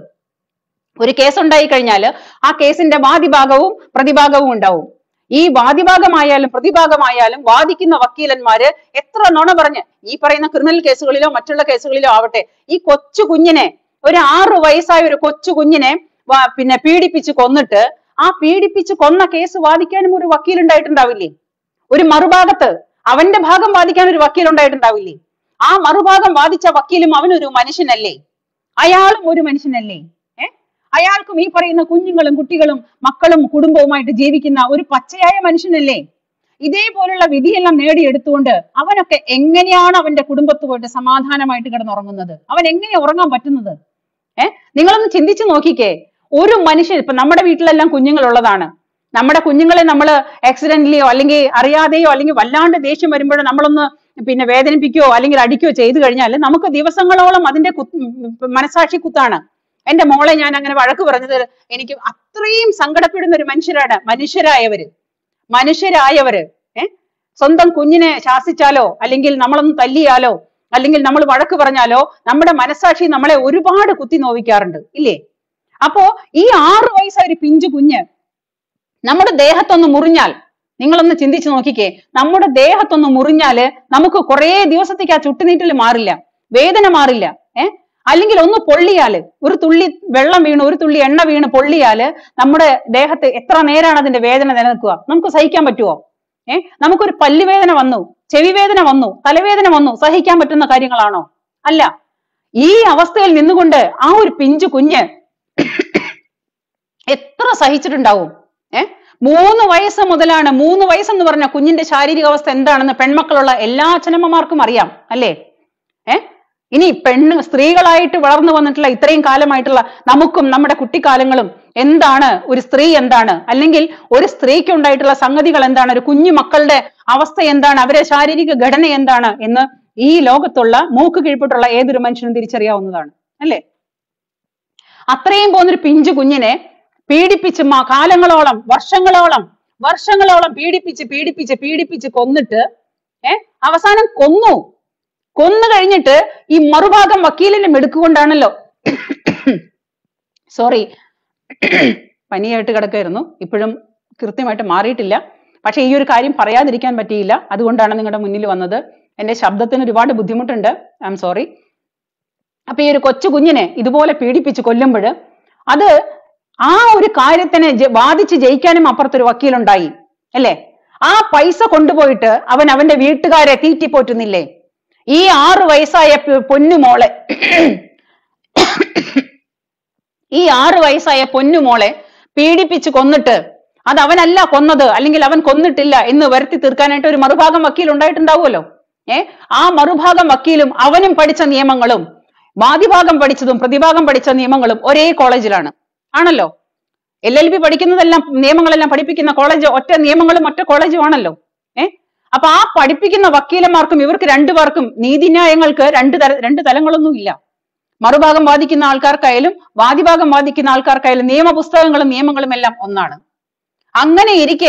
S1: ഒരു കേസ് ഉണ്ടായി കഴിഞ്ഞാൽ ആ കേസിന്റെ വാദിഭാഗവും പ്രതിഭാഗവും ഉണ്ടാവും ഈ വാദിഭാഗമായാലും പ്രതിഭാഗമായാലും വാദിക്കുന്ന വക്കീലന്മാര് എത്ര നുണ പറഞ്ഞ് ഈ പറയുന്ന ക്രിമിനൽ കേസുകളിലോ മറ്റുള്ള കേസുകളിലോ ആവട്ടെ ഈ കൊച്ചു കുഞ്ഞിനെ ഒരു ആറു വയസ്സായ ഒരു കൊച്ചു കുഞ്ഞിനെ വ- പിന്നെ പീഡിപ്പിച്ച് കൊന്നിട്ട് ആ പീഡിപ്പിച്ച് കൊന്ന കേസ് വാദിക്കാനും ഒരു വക്കീൽ ഉണ്ടായിട്ടുണ്ടാവില്ലേ ഒരു മറുഭാഗത്ത് അവന്റെ ഭാഗം വാദിക്കാൻ ഒരു വക്കീൽ ഉണ്ടായിട്ടുണ്ടാവില്ലേ ആ മറുഭാഗം വാദിച്ച വക്കീലും അവനൊരു മനുഷ്യനല്ലേ അയാളും ഒരു മനുഷ്യനല്ലേ ഏ അയാൾക്കും ഈ പറയുന്ന കുഞ്ഞുങ്ങളും കുട്ടികളും മക്കളും കുടുംബവുമായിട്ട് ജീവിക്കുന്ന ഒരു പച്ചയായ മനുഷ്യനല്ലേ ഇതേപോലുള്ള വിധിയെല്ലാം നേടിയെടുത്തുകൊണ്ട് അവനൊക്കെ എങ്ങനെയാണ് അവന്റെ കുടുംബത്ത് പോയിട്ട് സമാധാനമായിട്ട് കിടന്നുറങ്ങുന്നത് അവൻ എങ്ങനെ ഉറങ്ങാൻ പറ്റുന്നത് ഏ നിങ്ങളൊന്ന് ചിന്തിച്ചു നോക്കിക്കേ ഒരു മനുഷ്യൻ ഇപ്പൊ നമ്മുടെ വീട്ടിലെല്ലാം കുഞ്ഞുങ്ങൾ ഉള്ളതാണ് നമ്മുടെ കുഞ്ഞുങ്ങളെ നമ്മൾ ആക്സിഡന്റിലെയോ അല്ലെങ്കിൽ അറിയാതെയോ അല്ലെങ്കിൽ വല്ലാണ്ട് ദേഷ്യം വരുമ്പോഴോ നമ്മളൊന്ന് പിന്നെ വേദനിപ്പിക്കുകയോ അല്ലെങ്കിൽ അടിക്കുകയോ ചെയ്തു കഴിഞ്ഞാൽ നമുക്ക് ദിവസങ്ങളോളം അതിന്റെ കുത്ത് മനസാക്ഷി കുത്താണ് എന്റെ മോളെ ഞാൻ അങ്ങനെ വഴക്ക് പറഞ്ഞത് എനിക്ക് അത്രയും സങ്കടപ്പെടുന്ന ഒരു മനുഷ്യരാണ് മനുഷ്യരായവര് മനുഷ്യരായവര് ഏ സ്വന്തം കുഞ്ഞിനെ ശാസിച്ചാലോ അല്ലെങ്കിൽ നമ്മളൊന്ന് തല്ലിയാലോ അല്ലെങ്കിൽ നമ്മൾ വഴക്ക് പറഞ്ഞാലോ നമ്മുടെ മനസാക്ഷി നമ്മളെ ഒരുപാട് കുത്തി നോവിക്കാറുണ്ട് ഇല്ലേ അപ്പോ ഈ ആറു വയസ്സായ ഒരു പിഞ്ചു കുഞ്ഞ് നമ്മുടെ ദേഹത്തൊന്ന് മുറിഞ്ഞാൽ നിങ്ങളൊന്ന് ചിന്തിച്ചു നോക്കിക്കേ നമ്മുടെ ദേഹത്തൊന്ന് മുറിഞ്ഞാല് നമുക്ക് കുറേ ദിവസത്തേക്ക് ആ ചുട്ടുനീറ്റൽ മാറില്ല വേദന മാറില്ല ഏ അല്ലെങ്കിൽ ഒന്ന് പൊള്ളിയാല് ഒരു തുള്ളി വെള്ളം വീണ് ഒരു തുള്ളി എണ്ണ വീണ് പൊള്ളിയാല് നമ്മുടെ ദേഹത്ത് എത്ര നേരാണ് അതിന്റെ വേദന നിലനിൽക്കുക നമുക്ക് സഹിക്കാൻ പറ്റുമോ ഏ നമുക്കൊരു പല്ലുവേദന വന്നു ചെവി വേദന വന്നു തലവേദന വന്നു സഹിക്കാൻ പറ്റുന്ന കാര്യങ്ങളാണോ അല്ല ഈ അവസ്ഥയിൽ നിന്നുകൊണ്ട് ആ ഒരു പിഞ്ചു കുഞ്ഞ് എത്ര സഹിച്ചിട്ടുണ്ടാവും ഏ മൂന്ന് വയസ്സ് മുതലാണ് മൂന്ന് വയസ്സെന്ന് പറഞ്ഞ കുഞ്ഞിന്റെ ശാരീരിക അവസ്ഥ എന്താണെന്ന് പെൺമക്കളുള്ള എല്ലാ അച്ഛനമ്മമാർക്കും അറിയാം അല്ലേ ഏ ഇനി പെണ്ണ് സ്ത്രീകളായിട്ട് വളർന്നു വന്നിട്ടുള്ള ഇത്രയും കാലമായിട്ടുള്ള നമുക്കും നമ്മുടെ കുട്ടിക്കാലങ്ങളും എന്താണ് ഒരു സ്ത്രീ എന്താണ് അല്ലെങ്കിൽ ഒരു സ്ത്രീക്ക് ഉണ്ടായിട്ടുള്ള സംഗതികൾ എന്താണ് ഒരു കുഞ്ഞു മക്കളുടെ അവസ്ഥ എന്താണ് അവരെ ശാരീരിക ഘടന എന്താണ് എന്ന് ഈ ലോകത്തുള്ള മൂക്ക് കീഴ്പ്പെട്ടുള്ള ഏതൊരു മനുഷ്യനും തിരിച്ചറിയാവുന്നതാണ് അല്ലേ അത്രയും പോകുന്നൊരു പിഞ്ചു കുഞ്ഞിനെ പീഡിപ്പിച്ച് മാ- കാലങ്ങളോളം വർഷങ്ങളോളം വർഷങ്ങളോളം പീഡിപ്പിച്ച് പീഡിപ്പിച്ച് പീഡിപ്പിച്ച് കൊന്നിട്ട് ഏ അവസാനം കൊന്നു കൊന്നു കഴിഞ്ഞിട്ട് ഈ മറുഭാഗം വക്കീലിന്റെ മെടുക്കുകൊണ്ടാണല്ലോ സോറി പനിയായിട്ട് കിടക്കായിരുന്നു ഇപ്പോഴും കൃത്യമായിട്ട് മാറിയിട്ടില്ല പക്ഷെ ഈ ഒരു കാര്യം പറയാതിരിക്കാൻ പറ്റിയില്ല അതുകൊണ്ടാണ് നിങ്ങളുടെ മുന്നിൽ വന്നത് എന്റെ ശബ്ദത്തിന് ഒരുപാട് ബുദ്ധിമുട്ടുണ്ട് ഐ എം സോറി അപ്പൊ ഈ ഒരു കൊച്ചു കുഞ്ഞിനെ ഇതുപോലെ പീഡിപ്പിച്ച് കൊല്ലുമ്പോൾ അത് ആ ഒരു കാര്യത്തിനെ ജ- വാദിച്ച് ജയിക്കാനും അപ്പുറത്തൊരു വക്കീലുണ്ടായി അല്ലേ ആ പൈസ കൊണ്ടുപോയിട്ട് അവൻ അവന്റെ വീട്ടുകാരെ തീറ്റിപ്പോറ്റുന്നില്ലേ ഈ ആറു വയസ്സായ പ് പൊന്നുമോളെ ഈ ആറു വയസ്സായ പൊന്നുമോളെ പീഡിപ്പിച്ച് കൊന്നിട്ട് അത് അവനല്ല കൊന്നത് അല്ലെങ്കിൽ അവൻ കൊന്നിട്ടില്ല എന്ന് വരുത്തി തീർക്കാനായിട്ട് ഒരു മറുഭാഗം വക്കീൽ ഉണ്ടായിട്ടുണ്ടാവുമല്ലോ ഏ ആ മറുഭാഗം വക്കീലും അവനും പഠിച്ച നിയമങ്ങളും വാദിഭാഗം പഠിച്ചതും പ്രതിഭാഗം പഠിച്ച നിയമങ്ങളും ഒരേ കോളേജിലാണ് ആണല്ലോ എൽ എൽ ബി പഠിക്കുന്നതെല്ലാം നിയമങ്ങളെല്ലാം പഠിപ്പിക്കുന്ന കോളേജ് ഒറ്റ നിയമങ്ങളും ഒറ്റ കോളേജും ആണല്ലോ ഏ അപ്പൊ ആ പഠിപ്പിക്കുന്ന വക്കീലന്മാർക്കും ഇവർക്ക് രണ്ടുപേർക്കും നീതിന്യായങ്ങൾക്ക് രണ്ട് തര രണ്ട് തലങ്ങളൊന്നും ഇല്ല മറുഭാഗം വാദിക്കുന്ന ആൾക്കാർക്കായാലും വാദിഭാഗം വാദിക്കുന്ന ആൾക്കാർക്കായാലും നിയമപുസ്തകങ്ങളും നിയമങ്ങളും എല്ലാം ഒന്നാണ് അങ്ങനെ ഇരിക്കെ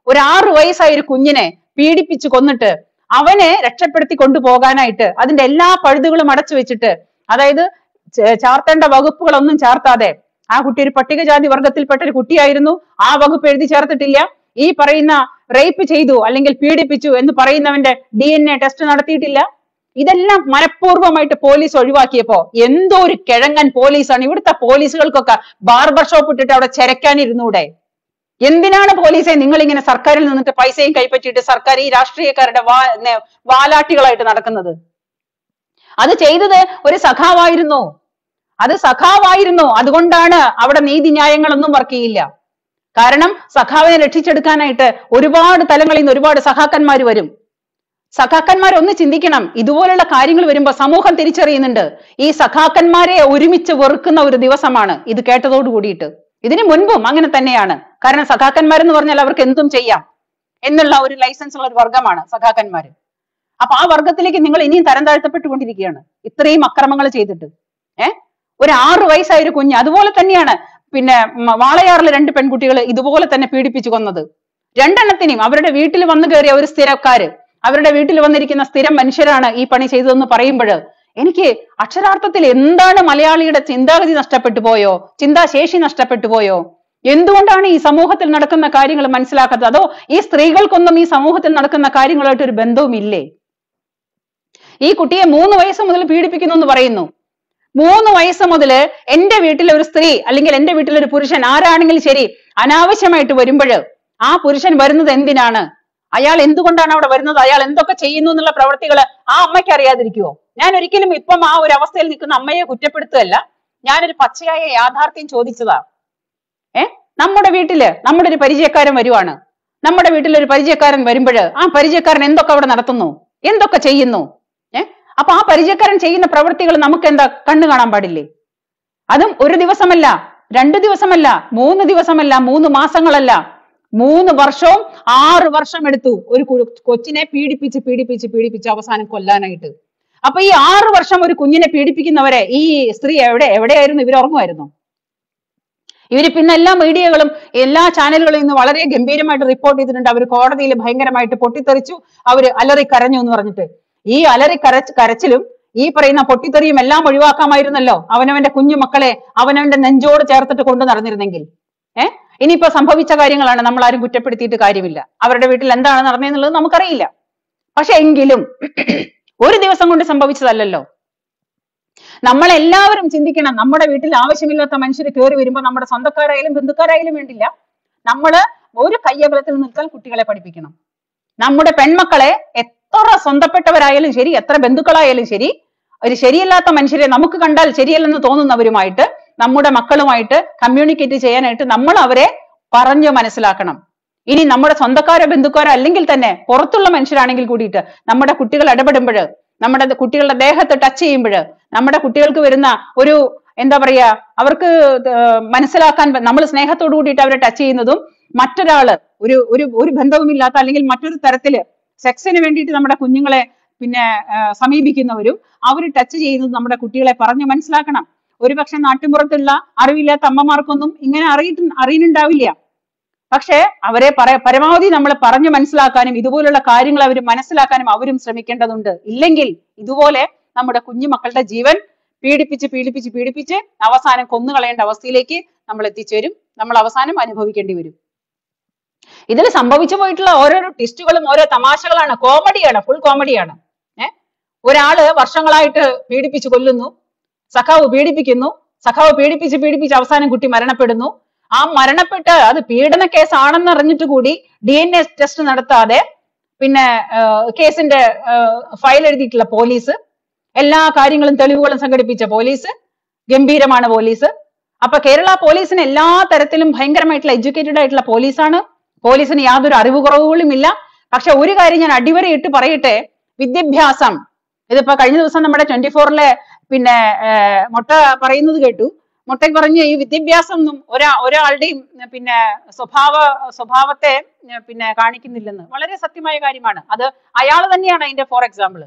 S1: ഒരു ആറു വയസ്സായ ഒരു കുഞ്ഞിനെ പീഡിപ്പിച്ച് കൊന്നിട്ട് അവനെ രക്ഷപ്പെടുത്തി കൊണ്ടുപോകാനായിട്ട് അതിന്റെ എല്ലാ പഴുതുകളും അടച്ചു വെച്ചിട്ട് അതായത് ചേ- ചാർത്തേണ്ട വകുപ്പുകളൊന്നും ചാർത്താതെ ആ കുട്ടി ഒരു പട്ടികജാതി വർഗത്തിൽപ്പെട്ട ഒരു കുട്ടിയായിരുന്നു ആ വകുപ്പ് എഴുതി ചേർത്തിട്ടില്ല ഈ പറയുന്ന റേപ്പ് ചെയ്തു അല്ലെങ്കിൽ പീഡിപ്പിച്ചു എന്ന് പറയുന്നവന്റെ ഡി എൻ എ ടെസ്റ്റ് നടത്തിയിട്ടില്ല ഇതെല്ലാം മനഃപൂർവ്വമായിട്ട് പോലീസ് ഒഴിവാക്കിയപ്പോ എന്തോ ഒരു കിഴങ്ങൻ പോലീസാണ് ഇവിടുത്തെ പോലീസുകൾക്കൊക്കെ ബാർബർ ഷോപ്പ് ഇട്ടിട്ട് അവിടെ ചെരക്കാനിരുന്നൂടെ എന്തിനാണ് പോലീസെ നിങ്ങൾ ഇങ്ങനെ സർക്കാരിൽ നിന്നിട്ട് പൈസയും കൈപ്പറ്റിയിട്ട് സർക്കാർ ഈ രാഷ്ട്രീയക്കാരുടെ വാ നെ- വാലാട്ടികളായിട്ട് നടക്കുന്നത് അത് ചെയ്തത് ഒരു സഖാവായിരുന്നു അത് സഖാവായിരുന്നു അതുകൊണ്ടാണ് അവിടെ നീതിന്യായങ്ങളൊന്നും വർക്ക് ചെയ്യില്ല കാരണം സഖാവിനെ രക്ഷിച്ചെടുക്കാനായിട്ട് ഒരുപാട് തലങ്ങളിൽ നിന്ന് ഒരുപാട് സഖാക്കന്മാർ വരും സഖാക്കന്മാർ ഒന്ന് ചിന്തിക്കണം ഇതുപോലുള്ള കാര്യങ്ങൾ വരുമ്പോ സമൂഹം തിരിച്ചറിയുന്നുണ്ട് ഈ സഖാക്കന്മാരെ ഒരുമിച്ച് വെറുക്കുന്ന ഒരു ദിവസമാണ് ഇത് കേട്ടതോട് കൂടിയിട്ട് ഇതിനു മുൻപും അങ്ങനെ തന്നെയാണ് കാരണം സഖാക്കന്മാരെന്ന് പറഞ്ഞാൽ അവർക്ക് എന്തും ചെയ്യാം എന്നുള്ള ഒരു ലൈസൻസ് ഉള്ള ഒരു വർഗമാണ് സഖാക്കന്മാര് അപ്പൊ ആ വർഗത്തിലേക്ക് നിങ്ങൾ ഇനിയും തരം താഴ്ത്തപ്പെട്ടുകൊണ്ടിരിക്കുകയാണ് ഇത്രയും അക്രമങ്ങൾ ചെയ്തിട്ട് ഏ ഒരു ആറു വയസ്സായ ഒരു കുഞ്ഞ് അതുപോലെ തന്നെയാണ് പിന്നെ മ- വാളയാറിലെ രണ്ട് പെൺകുട്ടികൾ ഇതുപോലെ തന്നെ പീഡിപ്പിച്ചു കൊന്നത് രണ്ടെണ്ണത്തിനെയും അവരുടെ വീട്ടിൽ വന്നു കയറിയ ഒരു സ്ഥിരക്കാര് അവരുടെ വീട്ടിൽ വന്നിരിക്കുന്ന സ്ഥിരം മനുഷ്യരാണ് ഈ പണി ചെയ്തതെന്ന് പറയുമ്പോൾ എനിക്ക് അക്ഷരാർത്ഥത്തിൽ എന്താണ് മലയാളിയുടെ ചിന്താഗതി നഷ്ടപ്പെട്ടു പോയോ ചിന്താശേഷി നഷ്ടപ്പെട്ടു പോയോ എന്തുകൊണ്ടാണ് ഈ സമൂഹത്തിൽ നടക്കുന്ന കാര്യങ്ങൾ മനസ്സിലാക്കാത്തത് അതോ ഈ സ്ത്രീകൾക്കൊന്നും ഈ സമൂഹത്തിൽ നടക്കുന്ന കാര്യങ്ങളായിട്ട് ഒരു ബന്ധവുമില്ലേ ഈ കുട്ടിയെ മൂന്ന് വയസ്സ് മുതൽ പീഡിപ്പിക്കുന്നു എന്ന് പറയുന്നു മൂന്ന് വയസ്സ് മുതൽ എന്റെ വീട്ടിലെ ഒരു സ്ത്രീ അല്ലെങ്കിൽ എന്റെ വീട്ടിലെ ഒരു പുരുഷൻ ആരാണെങ്കിലും ശരി അനാവശ്യമായിട്ട് വരുമ്പോൾ ആ പുരുഷൻ വരുന്നത് എന്തിനാണ് അയാൾ എന്തുകൊണ്ടാണ് അവിടെ വരുന്നത് അയാൾ എന്തൊക്കെ ചെയ്യുന്നു എന്നുള്ള പ്രവൃത്തികൾ ആ അമ്മയ്ക്ക് അറിയാതിരിക്കുവോ ഞാൻ ഒരിക്കലും ഇപ്പം ആ ഒരു അവസ്ഥയിൽ നിൽക്കുന്ന അമ്മയെ കുറ്റപ്പെടുത്തുകയല്ല ഞാനൊരു പച്ചയായ യാഥാർത്ഥ്യം ചോദിച്ചതാ ഏ നമ്മുടെ വീട്ടില് നമ്മുടെ ഒരു പരിചയക്കാരൻ വരുവാണ് നമ്മുടെ വീട്ടിൽ ഒരു പരിചയക്കാരൻ വരുമ്പോൾ ആ പരിചയക്കാരൻ എന്തൊക്കെ അവിടെ നടത്തുന്നു എന്തൊക്കെ ചെയ്യുന്നു ഏ അപ്പൊ ആ പരിചയക്കാരൻ ചെയ്യുന്ന പ്രവൃത്തികൾ നമുക്ക് എന്താ കണ്ണു കാണാൻ പാടില്ലേ അതും ഒരു ദിവസമല്ല രണ്ടു ദിവസമല്ല മൂന്ന് ദിവസമല്ല മൂന്ന് മാസങ്ങളല്ല മൂന്ന് വർഷവും ആറ് വർഷം എടുത്തു ഒരു കു- കൊച്ചിനെ പീഡിപ്പിച്ച് പീഡിപ്പിച്ച് പീഡിപ്പിച്ച് അവസാനം കൊല്ലാനായിട്ട് അപ്പൊ ഈ ആറ് വർഷം ഒരു കുഞ്ഞിനെ പീഡിപ്പിക്കുന്നവരെ ഈ സ്ത്രീ എവിടെ എവിടെയായിരുന്നു ഇവർ ഉറങ്ങുമായിരുന്നു ഇവര് പിന്നെ എല്ലാ മീഡിയകളും എല്ലാ ചാനലുകളും ഇന്ന് വളരെ ഗംഭീരമായിട്ട് റിപ്പോർട്ട് ചെയ്തിട്ടുണ്ട് അവർ കോടതിയിൽ ഭയങ്കരമായിട്ട് പൊട്ടിത്തെറിച്ചു അവര് അലറി കരഞ്ഞു എന്ന് പറഞ്ഞിട്ട് ഈ അലറി കരച്ച് കരച്ചിലും ഈ പറയുന്ന പൊട്ടിത്തെറിയും എല്ലാം ഒഴിവാക്കാമായിരുന്നല്ലോ അവനവന്റെ കുഞ്ഞു മക്കളെ അവനവന്റെ നെഞ്ചോട് ചേർത്തിട്ട് കൊണ്ടു നടന്നിരുന്നെങ്കിൽ ഏ ഇനിയിപ്പോ സംഭവിച്ച കാര്യങ്ങളാണ് നമ്മൾ ആരും കുറ്റപ്പെടുത്തിയിട്ട് കാര്യമില്ല അവരുടെ വീട്ടിൽ എന്താണ് നടന്നതെന്നുള്ളത് നമുക്കറിയില്ല പക്ഷെ എങ്കിലും ഒരു ദിവസം കൊണ്ട് സംഭവിച്ചതല്ലല്ലോ നമ്മളെല്ലാവരും ചിന്തിക്കണം നമ്മുടെ വീട്ടിൽ ആവശ്യമില്ലാത്ത മനുഷ്യർ കയറി വരുമ്പോൾ നമ്മുടെ സ്വന്തക്കാരായാലും ബന്ധുക്കാരായാലും വേണ്ടില്ല നമ്മള് ഒരു കയ്യകലത്തിൽ നിൽക്കാൻ കുട്ടികളെ പഠിപ്പിക്കണം നമ്മുടെ പെൺമക്കളെ എത്ര സ്വന്തപ്പെട്ടവരായാലും ശരി എത്ര ബന്ധുക്കളായാലും ശരി ഒരു ശരിയല്ലാത്ത മനുഷ്യരെ നമുക്ക് കണ്ടാൽ ശരിയല്ലെന്ന് തോന്നുന്നവരുമായിട്ട് നമ്മുടെ മക്കളുമായിട്ട് കമ്മ്യൂണിക്കേറ്റ് ചെയ്യാനായിട്ട് നമ്മൾ അവരെ പറഞ്ഞു മനസ്സിലാക്കണം ഇനി നമ്മുടെ സ്വന്തക്കാരോ ബന്ധുക്കാരോ അല്ലെങ്കിൽ തന്നെ പുറത്തുള്ള മനുഷ്യരാണെങ്കിൽ കൂടിയിട്ട് നമ്മുടെ കുട്ടികൾ ഇടപെടുമ്പോൾ നമ്മുടെ കുട്ടികളുടെ ദേഹത്ത് ടച്ച് ചെയ്യുമ്പോൾ നമ്മുടെ കുട്ടികൾക്ക് വരുന്ന ഒരു എന്താ പറയാ അവർക്ക് ഏർ മനസ്സിലാക്കാൻ നമ്മൾ സ്നേഹത്തോടു കൂടിയിട്ട് അവരെ ടച്ച് ചെയ്യുന്നതും മറ്റൊരാള് ഒരു ഒരു ഒരു ബന്ധവുമില്ലാത്ത അല്ലെങ്കിൽ മറ്റൊരു തരത്തില് സെക്സിന് വേണ്ടിയിട്ട് നമ്മുടെ കുഞ്ഞുങ്ങളെ പിന്നെ ഏർ സമീപിക്കുന്നവരും അവർ ടച്ച് ചെയ്യുന്നത് നമ്മുടെ കുട്ടികളെ പറഞ്ഞു മനസ്സിലാക്കണം ഒരുപക്ഷെ നാട്ടിൻപുറത്തുള്ള അറിവില്ലാത്ത അമ്മമാർക്കൊന്നും ഇങ്ങനെ അറിയിട്ട് അറിയുന്നുണ്ടാവില്ല പക്ഷെ അവരെ പറ പരമാവധി നമ്മൾ പറഞ്ഞു മനസ്സിലാക്കാനും ഇതുപോലുള്ള കാര്യങ്ങൾ അവർ മനസ്സിലാക്കാനും അവരും ശ്രമിക്കേണ്ടതുണ്ട് ഇല്ലെങ്കിൽ ഇതുപോലെ നമ്മുടെ കുഞ്ഞു മക്കളുടെ ജീവൻ പീഡിപ്പിച്ച് പീഡിപ്പിച്ച് പീഡിപ്പിച്ച് അവസാനം കൊന്നുകളയേണ്ട അവസ്ഥയിലേക്ക് നമ്മൾ എത്തിച്ചേരും നമ്മൾ അവസാനം അനുഭവിക്കേണ്ടി വരും ഇതിൽ സംഭവിച്ചു പോയിട്ടുള്ള ഓരോരോ ടിസ്റ്റുകളും ഓരോ തമാശകളാണ് കോമഡിയാണ് ഫുൾ കോമഡിയാണ് ഏഹ് ഒരാള് വർഷങ്ങളായിട്ട് പീഡിപ്പിച്ച് കൊല്ലുന്നു സഖാവ് പീഡിപ്പിക്കുന്നു സഖാവ് പീഡിപ്പിച്ച് പീഡിപ്പിച്ച് അവസാനം കുട്ടി മരണപ്പെടുന്നു ആ മരണപ്പെട്ട് അത് പീഡന കേസാണെന്ന് അറിഞ്ഞിട്ട് കൂടി ഡി എൻ എ ടെസ്റ്റ് നടത്താതെ പിന്നെ ഏഹ്, കേസിന്റെ ഫയൽ എഴുതിയിട്ടുള്ള പോലീസ് എല്ലാ കാര്യങ്ങളും തെളിവുകളും സംഘടിപ്പിച്ച പോലീസ് ഗംഭീരമാണ് പോലീസ് അപ്പൊ കേരള പോലീസിന് എല്ലാ തരത്തിലും ഭയങ്കരമായിട്ടുള്ള എഡ്യൂക്കേറ്റഡ് ആയിട്ടുള്ള പോലീസാണ് പോലീസിന് യാതൊരു അറിവ് കുറവുകളും ഇല്ല പക്ഷെ ഒരു കാര്യം ഞാൻ അടിവരയിട്ട് പറയട്ടെ വിദ്യാഭ്യാസം ഇതിപ്പോ കഴിഞ്ഞ ദിവസം നമ്മുടെ ട്വന്റി ഫോറിലെ പിന്നെ ഏർ, മൊട്ട പറയുന്നത് കേട്ടു മൊട്ട പറഞ്ഞു ഈ വിദ്യാഭ്യാസം ഒന്നും ഒരാ ഒരാളുടെയും ഉം, പിന്നെ സ്വഭാവ സ്വഭാവത്തെ ഉം, പിന്നെ കാണിക്കുന്നില്ലെന്ന് വളരെ സത്യമായ കാര്യമാണ് അത് അയാൾ തന്നെയാണ് അതിന്റെ ഫോർ എക്സാമ്പിൾ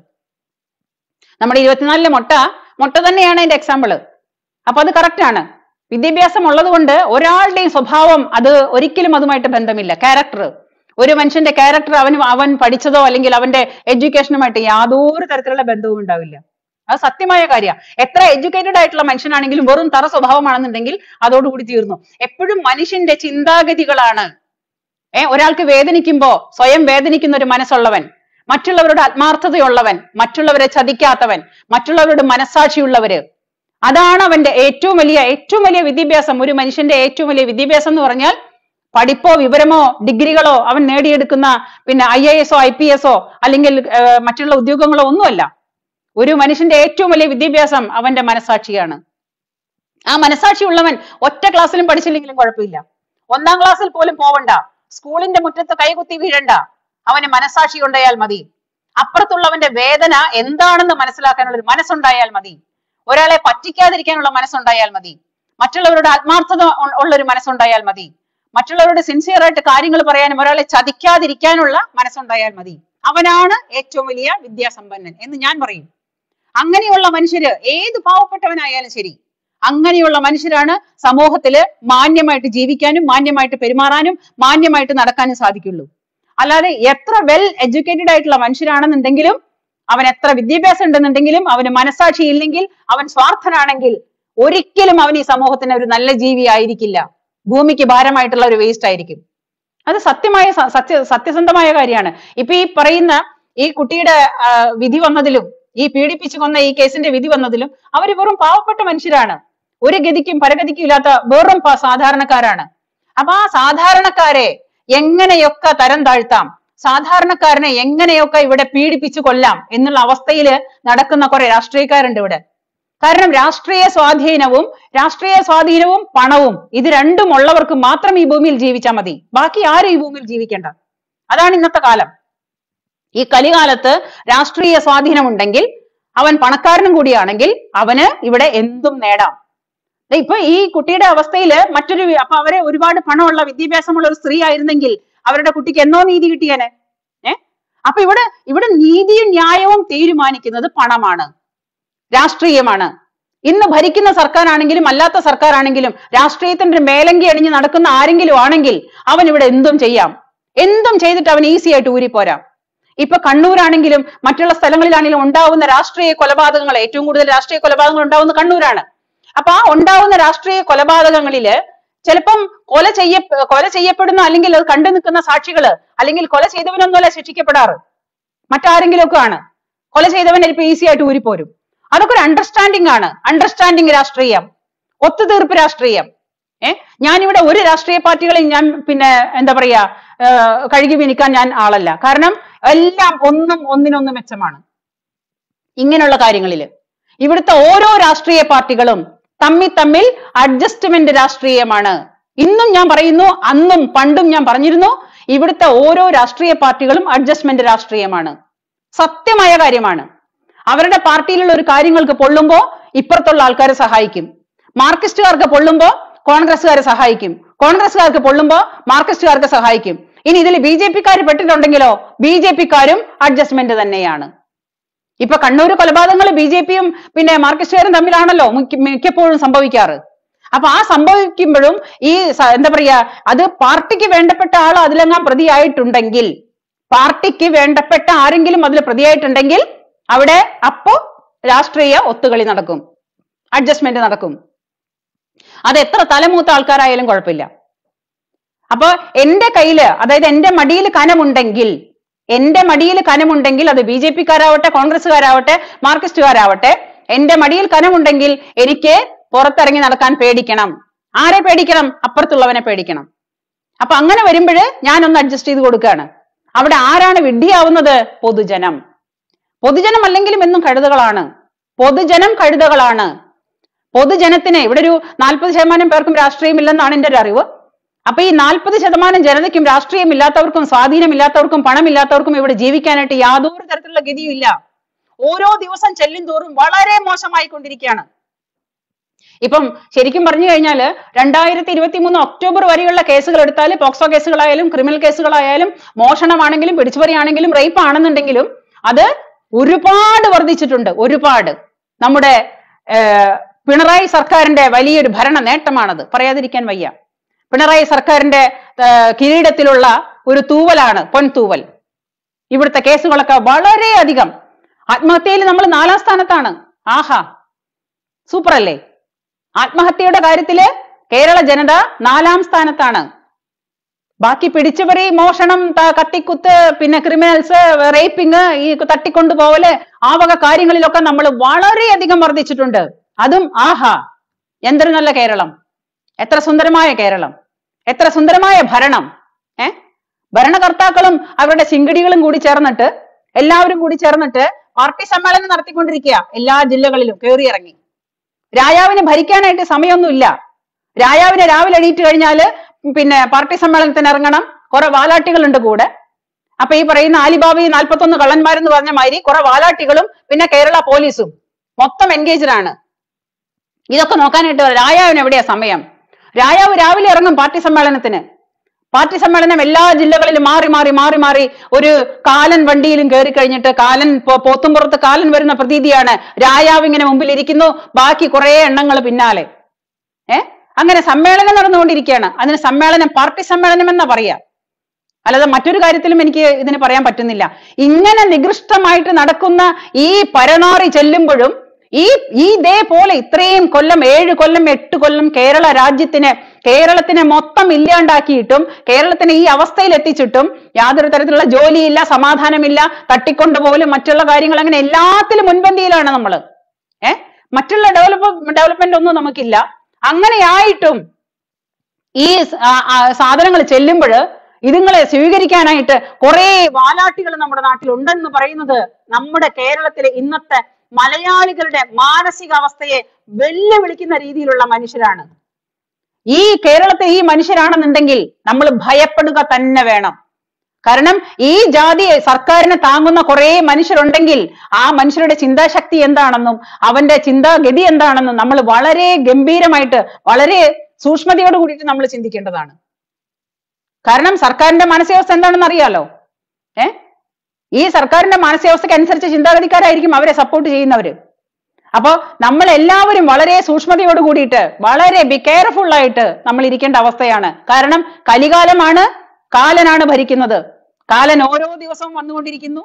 S1: നമ്മുടെ ഇരുപത്തിനാലിലെ മൊട്ട മൊട്ട തന്നെയാണ് അതിന്റെ എക്സാമ്പിള് അപ്പൊ അത് കറക്റ്റ് ആണ് വിദ്യാഭ്യാസം ഉള്ളത് കൊണ്ട് ഒരാളുടെയും സ്വഭാവം അത് ഒരിക്കലും അതുമായിട്ട് ബന്ധമില്ല ക്യാരക്ടർ ഒരു മനുഷ്യന്റെ ക്യാരക്ടർ അവന് അവൻ പഠിച്ചതോ അല്ലെങ്കിൽ അവന്റെ എഡ്യൂക്കേഷനുമായിട്ട് യാതൊരു തരത്തിലുള്ള ബന്ധവും ഉണ്ടാവില്ല അത് സത്യമായ കാര്യമാണ് എത്ര എഡ്യൂക്കേറ്റഡ് ആയിട്ടുള്ള മനുഷ്യനാണെങ്കിലും വെറും തറ സ്വഭാവമാണെന്നുണ്ടെങ്കിൽ അതോടുകൂടി തീർന്നു എപ്പോഴും മനുഷ്യന്റെ ചിന്താഗതികളാണ് ഏ ഒരാൾക്ക് വേദനിക്കുമ്പോ സ്വയം വേദനിക്കുന്ന ഒരു മനസ്സുള്ളവൻ മറ്റുള്ളവരുടെ ആത്മാർത്ഥതയുള്ളവൻ മറ്റുള്ളവരെ ചതിക്കാത്തവൻ മറ്റുള്ളവരുടെ മനസ്സാക്ഷിയുള്ളവര് അതാണ് അവന്റെ ഏറ്റവും വലിയ ഏറ്റവും വലിയ വിദ്യാഭ്യാസം ഒരു മനുഷ്യന്റെ ഏറ്റവും വലിയ വിദ്യാഭ്യാസം എന്ന് പറഞ്ഞാൽ പഠിപ്പോ വിവരമോ ഡിഗ്രികളോ അവൻ നേടിയെടുക്കുന്ന പിന്നെ ഐ എ എസോ ഐ പി എസോ അല്ലെങ്കിൽ ആ, മറ്റുള്ള ഉദ്യോഗങ്ങളോ ഒന്നുമല്ല ഒരു മനുഷ്യന്റെ ഏറ്റവും വലിയ വിദ്യാഭ്യാസം അവന്റെ മനസാക്ഷിയാണ് ആ മനസാക്ഷി ഉള്ളവൻ ഒറ്റ ക്ലാസ്സിലും പഠിച്ചില്ലെങ്കിലും കുഴപ്പമില്ല ഒന്നാം ക്ലാസ്സിൽ പോലും പോവണ്ട സ്കൂളിന്റെ മുറ്റത്ത് കൈകുത്തി വീഴണ്ട അവന് മനസാക്ഷി ഉണ്ടായാൽ മതി അപ്പുറത്തുള്ളവന്റെ വേദന എന്താണെന്ന് മനസ്സിലാക്കാനുള്ള ഒരു മനസ്സുണ്ടായാൽ മതി ഒരാളെ പറ്റിക്കാതിരിക്കാനുള്ള മനസ്സുണ്ടായാൽ മതി മറ്റുള്ളവരുടെ ആത്മാർത്ഥത ഉ- ഉള്ള ഒരു മനസ്സുണ്ടായാൽ മതി മറ്റുള്ളവരോട് സിൻസിയർ ആയിട്ട് കാര്യങ്ങൾ പറയാനും ഒരാളെ ചതിക്കാതിരിക്കാനുള്ള മനസ്സുണ്ടായാൽ മതി അവനാണ് ഏറ്റവും വലിയ വിദ്യാസമ്പന്നൻ എന്ന് ഞാൻ പറയും അങ്ങനെയുള്ള മനുഷ്യര് ഏത് പാവപ്പെട്ടവനായാലും ശരി അങ്ങനെയുള്ള മനുഷ്യരാണ് സമൂഹത്തില് മാന്യമായിട്ട് ജീവിക്കാനും മാന്യമായിട്ട് പെരുമാറാനും മാന്യമായിട്ട് നടക്കാനും സാധിക്കുള്ളൂ അല്ലാതെ എത്ര വെൽ എഡ്യൂക്കേറ്റഡ് ആയിട്ടുള്ള മനുഷ്യരാണെന്നുണ്ടെങ്കിലും അവൻ എത്ര വിദ്യാഭ്യാസം ഉണ്ടെന്നുണ്ടെങ്കിലും അവന് മനസാക്ഷി ഇല്ലെങ്കിൽ അവൻ സ്വാർത്ഥനാണെങ്കിൽ ഒരിക്കലും അവൻ ഈ സമൂഹത്തിന് ഒരു നല്ല ജീവി ആയിരിക്കില്ല ഭൂമിക്ക് ഭാരമായിട്ടുള്ള ഒരു വേസ്റ്റ് ആയിരിക്കും അത് സത്യമായ സ- സത്യ സത്യസന്ധമായ കാര്യമാണ് ഇപ്പൊ ഈ പറയുന്ന ഈ കുട്ടിയുടെ ആ, വിധി വന്നതിലും ഈ പീഡിപ്പിച്ചു കൊന്ന ഈ കേസിന്റെ വിധി വന്നതിലും അവര് വെറും പാവപ്പെട്ട മനുഷ്യരാണ് ഒരു ഗതിക്കും പരഗതിക്കും ഇല്ലാത്ത വെറും പ- സാധാരണക്കാരാണ് അപ്പൊ ആ സാധാരണക്കാരെ എങ്ങനെയൊക്കെ തരം താഴ്ത്താം സാധാരണക്കാരനെ എങ്ങനെയൊക്കെ ഇവിടെ പീഡിപ്പിച്ചു കൊല്ലാം എന്നുള്ള അവസ്ഥയിൽ നടക്കുന്ന കുറെ രാഷ്ട്രീയക്കാരുണ്ട് ഇവിടെ കാരണം രാഷ്ട്രീയ സ്വാധീനവും രാഷ്ട്രീയ സ്വാധീനവും പണവും ഇത് രണ്ടും ഉള്ളവർക്ക് മാത്രം ഈ ഭൂമിയിൽ ജീവിച്ചാൽ മതി ബാക്കി ആരും ഈ ഭൂമിയിൽ ജീവിക്കേണ്ട അതാണ് ഇന്നത്തെ കാലം ഈ കലികാലത്ത് രാഷ്ട്രീയ സ്വാധീനമുണ്ടെങ്കിൽ അവൻ പണക്കാരനും കൂടിയാണെങ്കിൽ അവന് ഇവിടെ എന്തും നേടാം ദേ ഇപ്പൊ ഈ കുട്ടിയുടെ അവസ്ഥയില് മറ്റൊരു വി- അപ്പൊ അവരെ ഒരുപാട് പണമുള്ള വിദ്യാഭ്യാസമുള്ള ഒരു സ്ത്രീ ആയിരുന്നെങ്കിൽ അവരുടെ കുട്ടിക്ക് എന്നോ നീതി കിട്ടിയേനെ ഏ അപ്പൊ ഇവിടെ ഇവിടെ നീതിയും ന്യായവും തീരുമാനിക്കുന്നത് പണമാണ് രാഷ്ട്രീയമാണ് ഇന്ന് ഭരിക്കുന്ന സർക്കാരാണെങ്കിലും അല്ലാത്ത സർക്കാരാണെങ്കിലും രാഷ്ട്രീയത്തിന്റെ മേലങ്കി അണിഞ്ഞ് നടക്കുന്ന ആരെങ്കിലും ആണെങ്കിൽ അവൻ ഇവിടെ എന്തും ചെയ്യാം എന്തും ചെയ്തിട്ട് അവൻ ഈസി ആയിട്ട് ഊരിപ്പോരാം ഇപ്പൊ കണ്ണൂരാണെങ്കിലും മറ്റുള്ള സ്ഥലങ്ങളിലാണെങ്കിലും ഉണ്ടാവുന്ന രാഷ്ട്രീയ കൊലപാതകങ്ങൾ ഏറ്റവും കൂടുതൽ രാഷ്ട്രീയ കൊലപാതകങ്ങൾ ഉണ്ടാവുന്ന കണ്ണൂരാണ് അപ്പൊ ആ ഉണ്ടാവുന്ന രാഷ്ട്രീയ കൊലപാതകങ്ങളില് ചിലപ്പം കൊല ചെയ്യ കൊല ചെയ്യപ്പെടുന്ന അല്ലെങ്കിൽ അത് കണ്ടു നിൽക്കുന്ന സാക്ഷികള് അല്ലെങ്കിൽ കൊല ചെയ്തവനൊന്നുമല്ല ശിക്ഷിക്കപ്പെടാറ് മറ്റാരെങ്കിലും ഒക്കെ ആണ് കൊല ചെയ്തവൻ ഇപ്പൊ ഈസി ആയിട്ട് ഊരിപ്പോരും അതൊക്കെ ഒരു അണ്ടർസ്റ്റാൻഡിംഗ് ആണ് അണ്ടർസ്റ്റാൻഡിംഗ് രാഷ്ട്രീയം ഒത്തുതീർപ്പ് രാഷ്ട്രീയം ഏ ഞാനിവിടെ ഒരു രാഷ്ട്രീയ പാർട്ടികളെയും ഞാൻ പിന്നെ എന്താ പറയാ ആ, കഴുകി വിനിക്കാൻ ഞാൻ ആളല്ല കാരണം എല്ലാം ഒന്നും ഒന്നിനൊന്ന് മെച്ചമാണ് ഇങ്ങനെയുള്ള കാര്യങ്ങളില് ഇവിടുത്തെ ഓരോ രാഷ്ട്രീയ പാർട്ടികളും തമ്മിൽ തമ്മിൽ അഡ്ജസ്റ്റ്മെന്റ് രാഷ്ട്രീയമാണ് ഇന്നും ഞാൻ പറയുന്നു അന്നും പണ്ടും ഞാൻ പറഞ്ഞിരുന്നു ഇവിടുത്തെ ഓരോ രാഷ്ട്രീയ പാർട്ടികളും അഡ്ജസ്റ്റ്മെന്റ് രാഷ്ട്രീയമാണ് സത്യമായ കാര്യമാണ് അവരുടെ പാർട്ടിയിലുള്ള ഒരു കാര്യങ്ങൾക്ക് പൊള്ളുമ്പോ ഇപ്പുറത്തുള്ള ആൾക്കാരെ സഹായിക്കും മാർക്സിസ്റ്റുകാർക്ക് പൊള്ളുമ്പോ കോൺഗ്രസ്സുകാരെ സഹായിക്കും കോൺഗ്രസ്സുകാർക്ക് പൊള്ളുമ്പോ മാർക്സിസ്റ്റുകാർക്ക് സഹായിക്കും ഇനി ഇതിൽ ബി ജെ പിക്കാർ പെട്ടിട്ടുണ്ടെങ്കിലോ ബി ജെ പിക്കാരും അഡ്ജസ്റ്റ്മെന്റ് തന്നെയാണ് ഇപ്പൊ കണ്ണൂർ കൊലപാതകങ്ങൾ ബി ജെ പിയും പിന്നെ മാർക്സിസ്റ്റുകാരും തമ്മിലാണല്ലോ മിക്ക- മിക്കപ്പോഴും സംഭവിക്കാറ് അപ്പൊ ആ സംഭവിക്കുമ്പോഴും ഈ സ- എന്താ പറയാ അത് പാർട്ടിക്ക് വേണ്ടപ്പെട്ട ആൾ അതിലെങ്ങാൻ പ്രതിയായിട്ടുണ്ടെങ്കിൽ പാർട്ടിക്ക് വേണ്ടപ്പെട്ട ആരെങ്കിലും അതിൽ പ്രതിയായിട്ടുണ്ടെങ്കിൽ അവിടെ അപ്പോ രാഷ്ട്രീയ ഒത്തുകളി നടക്കും അഡ്ജസ്റ്റ്മെന്റ് നടക്കും അത് എത്ര തലമൂത്ത ആൾക്കാരായാലും കുഴപ്പമില്ല അപ്പൊ എന്റെ കയ്യില് അതായത് എന്റെ മടിയിൽ കനമുണ്ടെങ്കിൽ എന്റെ മടിയിൽ കനമുണ്ടെങ്കിൽ അത് ബി ജെ പിക്കാരാവട്ടെ കോൺഗ്രസ്സുകാരാവട്ടെ മാർക്സിസ്റ്റുകാരാവട്ടെ എന്റെ മടിയിൽ കനമുണ്ടെങ്കിൽ എനിക്ക് പുറത്തിറങ്ങി നടക്കാൻ പേടിക്കണം ആരെ പേടിക്കണം അപ്പുറത്തുള്ളവനെ പേടിക്കണം അപ്പൊ അങ്ങനെ വരുമ്പോൾ ഞാനൊന്ന് അഡ്ജസ്റ്റ് ചെയ്ത് കൊടുക്കുകയാണ് അവിടെ ആരാണ് വിഡ്ഢിയാവുന്നത് പൊതുജനം പൊതുജനം അല്ലെങ്കിലും എന്നും കഴുതകളാണ് പൊതുജനം കഴുതകളാണ് പൊതുജനത്തിന് ഇവിടെ ഒരു നാൽപ്പത് ശതമാനം പേർക്കും രാഷ്ട്രീയം ഇല്ലെന്നാണ് എന്റെ ഒരു അറിവ് അപ്പൊ ഈ നാൽപ്പത് ശതമാനം ജനതയ്ക്കും രാഷ്ട്രീയം ഇല്ലാത്തവർക്കും സ്വാധീനമില്ലാത്തവർക്കും പണമില്ലാത്തവർക്കും ഇവിടെ ജീവിക്കാനായിട്ട് യാതൊരു തരത്തിലുള്ള ഗതിയും ഇല്ല ഓരോ ദിവസം ചെല്ലും തോറും വളരെ മോശമായി കൊണ്ടിരിക്കുകയാണ് ഇപ്പം ശരിക്കും പറഞ്ഞു കഴിഞ്ഞാല് രണ്ടായിരത്തി ഇരുപത്തി മൂന്ന് ഒക്ടോബർ വരെയുള്ള കേസുകൾ എടുത്താൽ പോക്സോ കേസുകളായാലും ക്രിമിനൽ കേസുകളായാലും മോഷണമാണെങ്കിലും പിടിച്ചുപറിയാണെങ്കിലും റേപ്പ് ആണെന്നുണ്ടെങ്കിലും അത് ഒരുപാട് വർദ്ധിച്ചിട്ടുണ്ട് ഒരുപാട് നമ്മുടെ ഏർ, പിണറായി സർക്കാരിന്റെ വലിയൊരു ഭരണ നേട്ടമാണത് പറയാതിരിക്കാൻ വയ്യ പിണറായി സർക്കാരിന്റെ ഏർ, കിരീടത്തിലുള്ള ഒരു തൂവലാണ് പൊൻതൂവൽ ഇവിടുത്തെ കേസുകളൊക്കെ വളരെയധികം ആത്മഹത്യയിൽ നമ്മൾ നാലാം സ്ഥാനത്താണ് ആഹാ സൂപ്പർ അല്ലേ ആത്മഹത്യയുടെ കാര്യത്തില് കേരള ജനത നാലാം സ്ഥാനത്താണ് ബാക്കി പിടിച്ചുപറി മോഷണം ത- കത്തിക്കുത്ത് പിന്നെ ക്രിമിനൽസ് റേപ്പിംഗ് ഈ തട്ടിക്കൊണ്ടുപോവല് ആ വക കാര്യങ്ങളിലൊക്കെ നമ്മൾ വളരെയധികം വർദ്ധിച്ചിട്ടുണ്ട് അതും ആഹാ എന്തൊരു നല്ല കേരളം എത്ര സുന്ദരമായ കേരളം എത്ര സുന്ദരമായ ഭരണം ഏ ഭരണകർത്താക്കളും അവരുടെ ശിങ്കിടികളും കൂടി ചേർന്നിട്ട് എല്ലാവരും കൂടി ചേർന്നിട്ട് പാർട്ടി സമ്മേളനം നടത്തിക്കൊണ്ടിരിക്കുക എല്ലാ ജില്ലകളിലും കയറിയിറങ്ങി രാജാവിന് ഭരിക്കാനായിട്ട് സമയമൊന്നുമില്ല രാജാവിന് രാവിലെ എണീറ്റ് കഴിഞ്ഞാല് പിന്നെ പാർട്ടി സമ്മേളനത്തിന് ഇറങ്ങണം കുറെ വാലാട്ടികളുണ്ട് കൂടെ അപ്പൊ ഈ പറയുന്ന ആലിബാബി നാൽപ്പത്തൊന്ന് കള്ളന്മാരെന്ന് പറഞ്ഞ മാതിരി കുറെ വാലാട്ടികളും പിന്നെ കേരള പോലീസും മൊത്തം എൻഗേജ്ഡ് ആണ് ഇതൊക്കെ നോക്കാനായിട്ട് രാജാവിന് എവിടെയാ സമയം രാജാവ് രാവിലെ ഇറങ്ങും പാർട്ടി സമ്മേളനത്തിന് പാർട്ടി സമ്മേളനം എല്ലാ ജില്ലകളിലും മാറി മാറി മാറി മാറി ഒരു കാലൻ വണ്ടിയിലും കയറി കഴിഞ്ഞിട്ട് കാലൻ പോ- പോത്തുംപുറത്ത് കാലൻ വരുന്ന പ്രതീതിയാണ് രാജാവ് ഇങ്ങനെ മുമ്പിൽ ഇരിക്കുന്നു ബാക്കി കുറെ എണ്ണങ്ങൾ പിന്നാലെ ഏ അങ്ങനെ സമ്മേളനം നടന്നുകൊണ്ടിരിക്കുകയാണ് അതിന് സമ്മേളനം പാർട്ടി സമ്മേളനം എന്നാ പറയാ അല്ലാതെ മറ്റൊരു കാര്യത്തിലും എനിക്ക് ഇതിന് പറയാൻ പറ്റുന്നില്ല ഇങ്ങനെ നികൃഷ്ടമായിട്ട് നടക്കുന്ന ഈ പരനാറി ചെല്ലുമ്പോഴും ഈ ഈ ഇതേപോലെ ഇത്രയും കൊല്ലം ഏഴ് കൊല്ലം എട്ട് കൊല്ലം കേരള രാജ്യത്തിന് കേരളത്തിനെ മൊത്തം ഇല്ലാണ്ടാക്കിയിട്ടും കേരളത്തിനെ ഈ അവസ്ഥയിൽ എത്തിച്ചിട്ടും യാതൊരു തരത്തിലുള്ള ജോലിയില്ല സമാധാനമില്ല തട്ടിക്കൊണ്ടുപോലും മറ്റുള്ള കാര്യങ്ങൾ അങ്ങനെ എല്ലാത്തിലും മുൻപന്തിയിലാണ് നമ്മൾ ഏ മറ്റുള്ള ഡെവലപ്പ് ഡെവലപ്മെന്റ് ഒന്നും നമുക്കില്ല അങ്ങനെയായിട്ടും ഈ സാധനങ്ങൾ ചെല്ലുമ്പോൾ ഇതുങ്ങളെ സ്വീകരിക്കാനായിട്ട് കുറെ വാലാട്ടികൾ നമ്മുടെ നാട്ടിൽ ഉണ്ടെന്ന് പറയുന്നത് നമ്മുടെ കേരളത്തിലെ ഇന്നത്തെ മലയാളികളുടെ മാനസികാവസ്ഥയെ വെല്ലുവിളിക്കുന്ന രീതിയിലുള്ള മനുഷ്യരാണ് ഈ കേരളത്തിൽ ഈ മനുഷ്യരാണെന്നുണ്ടെങ്കിൽ നമ്മൾ ഭയപ്പെടുക തന്നെ വേണം കാരണം ഈ ജാതി സർക്കാരിനെ താങ്ങുന്ന കുറെ മനുഷ്യരുണ്ടെങ്കിൽ ആ മനുഷ്യരുടെ ചിന്താശക്തി എന്താണെന്നും അവന്റെ ചിന്താഗതി എന്താണെന്നും നമ്മൾ വളരെ ഗംഭീരമായിട്ട് വളരെ സൂക്ഷ്മതയോട് കൂടിയിട്ട് നമ്മൾ ചിന്തിക്കേണ്ടതാണ് കാരണം സർക്കാരിന്റെ മാനസികാവസ്ഥ എന്താണെന്ന് അറിയാലോ ഏ ഈ സർക്കാരിന്റെ മാനസികാവസ്ഥയ്ക്ക് അനുസരിച്ച് ചിന്താഗതിക്കാരായിരിക്കും അവരെ സപ്പോർട്ട് ചെയ്യുന്നവര് അപ്പോ നമ്മൾ എല്ലാവരും വളരെ സൂക്ഷ്മതയോട് കൂടിയിട്ട് വളരെ ബി കെയർഫുൾ ആയിട്ട് നമ്മൾ ഇരിക്കേണ്ട അവസ്ഥയാണ് കാരണം കലികാലമാണ് കാലനാണ് ഭരിക്കുന്നത് കാലൻ ഓരോ ദിവസവും വന്നുകൊണ്ടിരിക്കുന്നു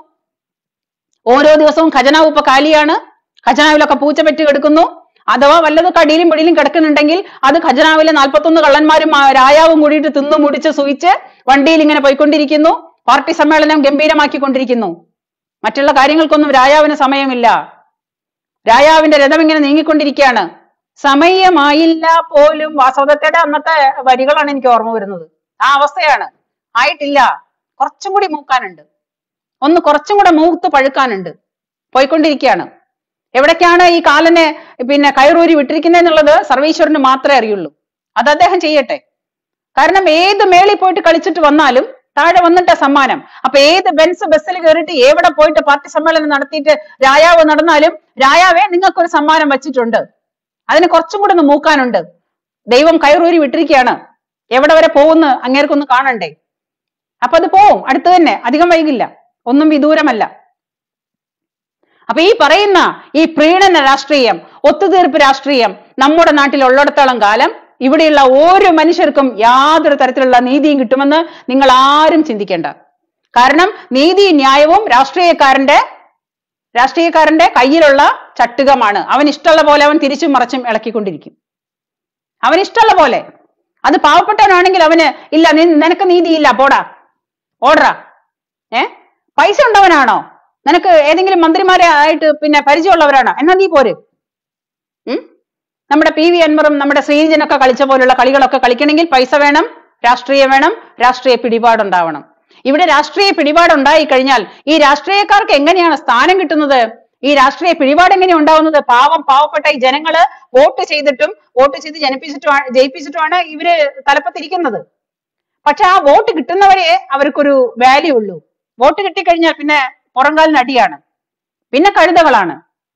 S1: ഓരോ ദിവസവും ഖജനാവ് ഇപ്പൊ കാലിയാണ് ഖജനാവിലൊക്കെ പൂച്ച പെറ്റ് കിടക്കുന്നു അഥവാ വല്ലതും കടിയിലും പിടിയിലും കിടക്കുന്നുണ്ടെങ്കിൽ അത് ഖജനാവിലെ നാൽപ്പത്തൊന്ന് കള്ളന്മാരും ആ രായാവും കൂടിയിട്ട് തിന്നു മുടിച്ച് സൂയിച്ച് വണ്ടിയിൽ ഇങ്ങനെ പോയിക്കൊണ്ടിരിക്കുന്നു പാർട്ടി സമ്മേളനം ഗംഭീരമാക്കിക്കൊണ്ടിരിക്കുന്നു മറ്റുള്ള കാര്യങ്ങൾക്കൊന്നും രായാവിന് സമയമില്ല രായാവിന്റെ രഥം ഇങ്ങനെ നീങ്ങിക്കൊണ്ടിരിക്കുകയാണ് സമയമായില്ല പോലും വാസവദത്തയുടെ അന്നത്തെ വരികളാണ് എനിക്ക് ഓർമ്മ വരുന്നത് ആ അവസ്ഥയാണ് ആയിട്ടില്ല കുറച്ചും കൂടി മൂക്കാനുണ്ട് ഒന്ന് കുറച്ചും കൂടെ മൂത്ത് പഴുക്കാനുണ്ട് പോയിക്കൊണ്ടിരിക്കുകയാണ് എവിടേക്കാണ് ഈ കാലനെ പിന്നെ കയറൂരി വിട്ടിരിക്കുന്നതെന്നുള്ളത് സർവീശ്വരന് മാത്രമേ അറിയുള്ളൂ അത് അദ്ദേഹം ചെയ്യട്ടെ കാരണം ഏത് മേളിൽ പോയിട്ട് കളിച്ചിട്ട് വന്നാലും താഴെ വന്നിട്ട സമ്മാനം അപ്പൊ ഏത് ബെൻസ് ബസ്സിൽ കയറിയിട്ട് എവിടെ പോയിട്ട് പാർട്ടി സമ്മേളനം നടത്തിയിട്ട് രായാവ് നടന്നാലും രായാവേ നിങ്ങൾക്കൊരു സമ്മാനം വെച്ചിട്ടുണ്ട് അതിന് കുറച്ചും കൂടെ ഒന്ന് മൂക്കാനുണ്ട് ദൈവം കയറൂരി വിട്ടിരിക്കുകയാണ് എവിടെ വരെ പോകുന്ന അങ്ങേർക്കൊന്ന് കാണണ്ടേ അപ്പൊ അത് പോവും അടുത്ത് തന്നെ അധികം വൈകില്ല ഒന്നും വിദൂരമല്ല അപ്പൊ ഈ പറയുന്ന ഈ പ്രീണന രാഷ്ട്രീയം ഒത്തുതീർപ്പ് രാഷ്ട്രീയം നമ്മുടെ നാട്ടിൽ ഉള്ളിടത്തോളം കാലം ഇവിടെയുള്ള ഓരോ മനുഷ്യർക്കും യാതൊരു തരത്തിലുള്ള നീതിയും കിട്ടുമെന്ന് നിങ്ങൾ ആരും ചിന്തിക്കേണ്ട കാരണം നീതി ന്യായവും രാഷ്ട്രീയക്കാരന്റെ രാഷ്ട്രീയക്കാരന്റെ കയ്യിലുള്ള ചട്ടുകമാണ് അവൻ ഇഷ്ടമുള്ള പോലെ അവൻ തിരിച്ചും മറച്ചും ഇളക്കിക്കൊണ്ടിരിക്കും അവൻ ഇഷ്ടമുള്ള പോലെ അത് പാവപ്പെട്ടവനാണെങ്കിൽ അവന് ഇല്ല നി- നിനക്ക് നീതിയില്ല പോടാ ഓടറാ ഏ പൈസ ഉണ്ടവനാണോ നിനക്ക് ഏതെങ്കിലും മന്ത്രിമാരെ ആയിട്ട് പിന്നെ പരിചയമുള്ളവരാണോ എന്നാ നീ പോര് ഉം നമ്മുടെ പി വി അൻവറും നമ്മുടെ ശ്രീജനൊക്കെ കളിച്ച പോലുള്ള കളികളൊക്കെ കളിക്കണമെങ്കിൽ പൈസ വേണം രാഷ്ട്രീയം വേണം രാഷ്ട്രീയ പിടിപാടുണ്ടാവണം ഇവിടെ രാഷ്ട്രീയ പിടിപാടുണ്ടായി കഴിഞ്ഞാൽ ഈ രാഷ്ട്രീയക്കാർക്ക് എങ്ങനെയാണ് സ്ഥാനം കിട്ടുന്നത് ഈ രാഷ്ട്രീയ പിടിപാട് എങ്ങനെ ഉണ്ടാവുന്നത് പാവം പാവപ്പെട്ട ഈ ജനങ്ങള് വോട്ട് ചെയ്തിട്ടും വോട്ട് ചെയ്ത് ജനിപ്പിച്ചിട്ടുമാണ് ജയിപ്പിച്ചിട്ടുമാണ് ഇവര് തലപ്പത്തിരിക്കുന്നത് പക്ഷെ ആ വോട്ട് കിട്ടുന്നവരെ അവർക്കൊരു വാല്യൂ ഉള്ളൂ വോട്ട് കിട്ടിക്കഴിഞ്ഞാൽ പിന്നെ പുറംകാലിന് അടിയാണ് പിന്നെ കഴുതകളാണ്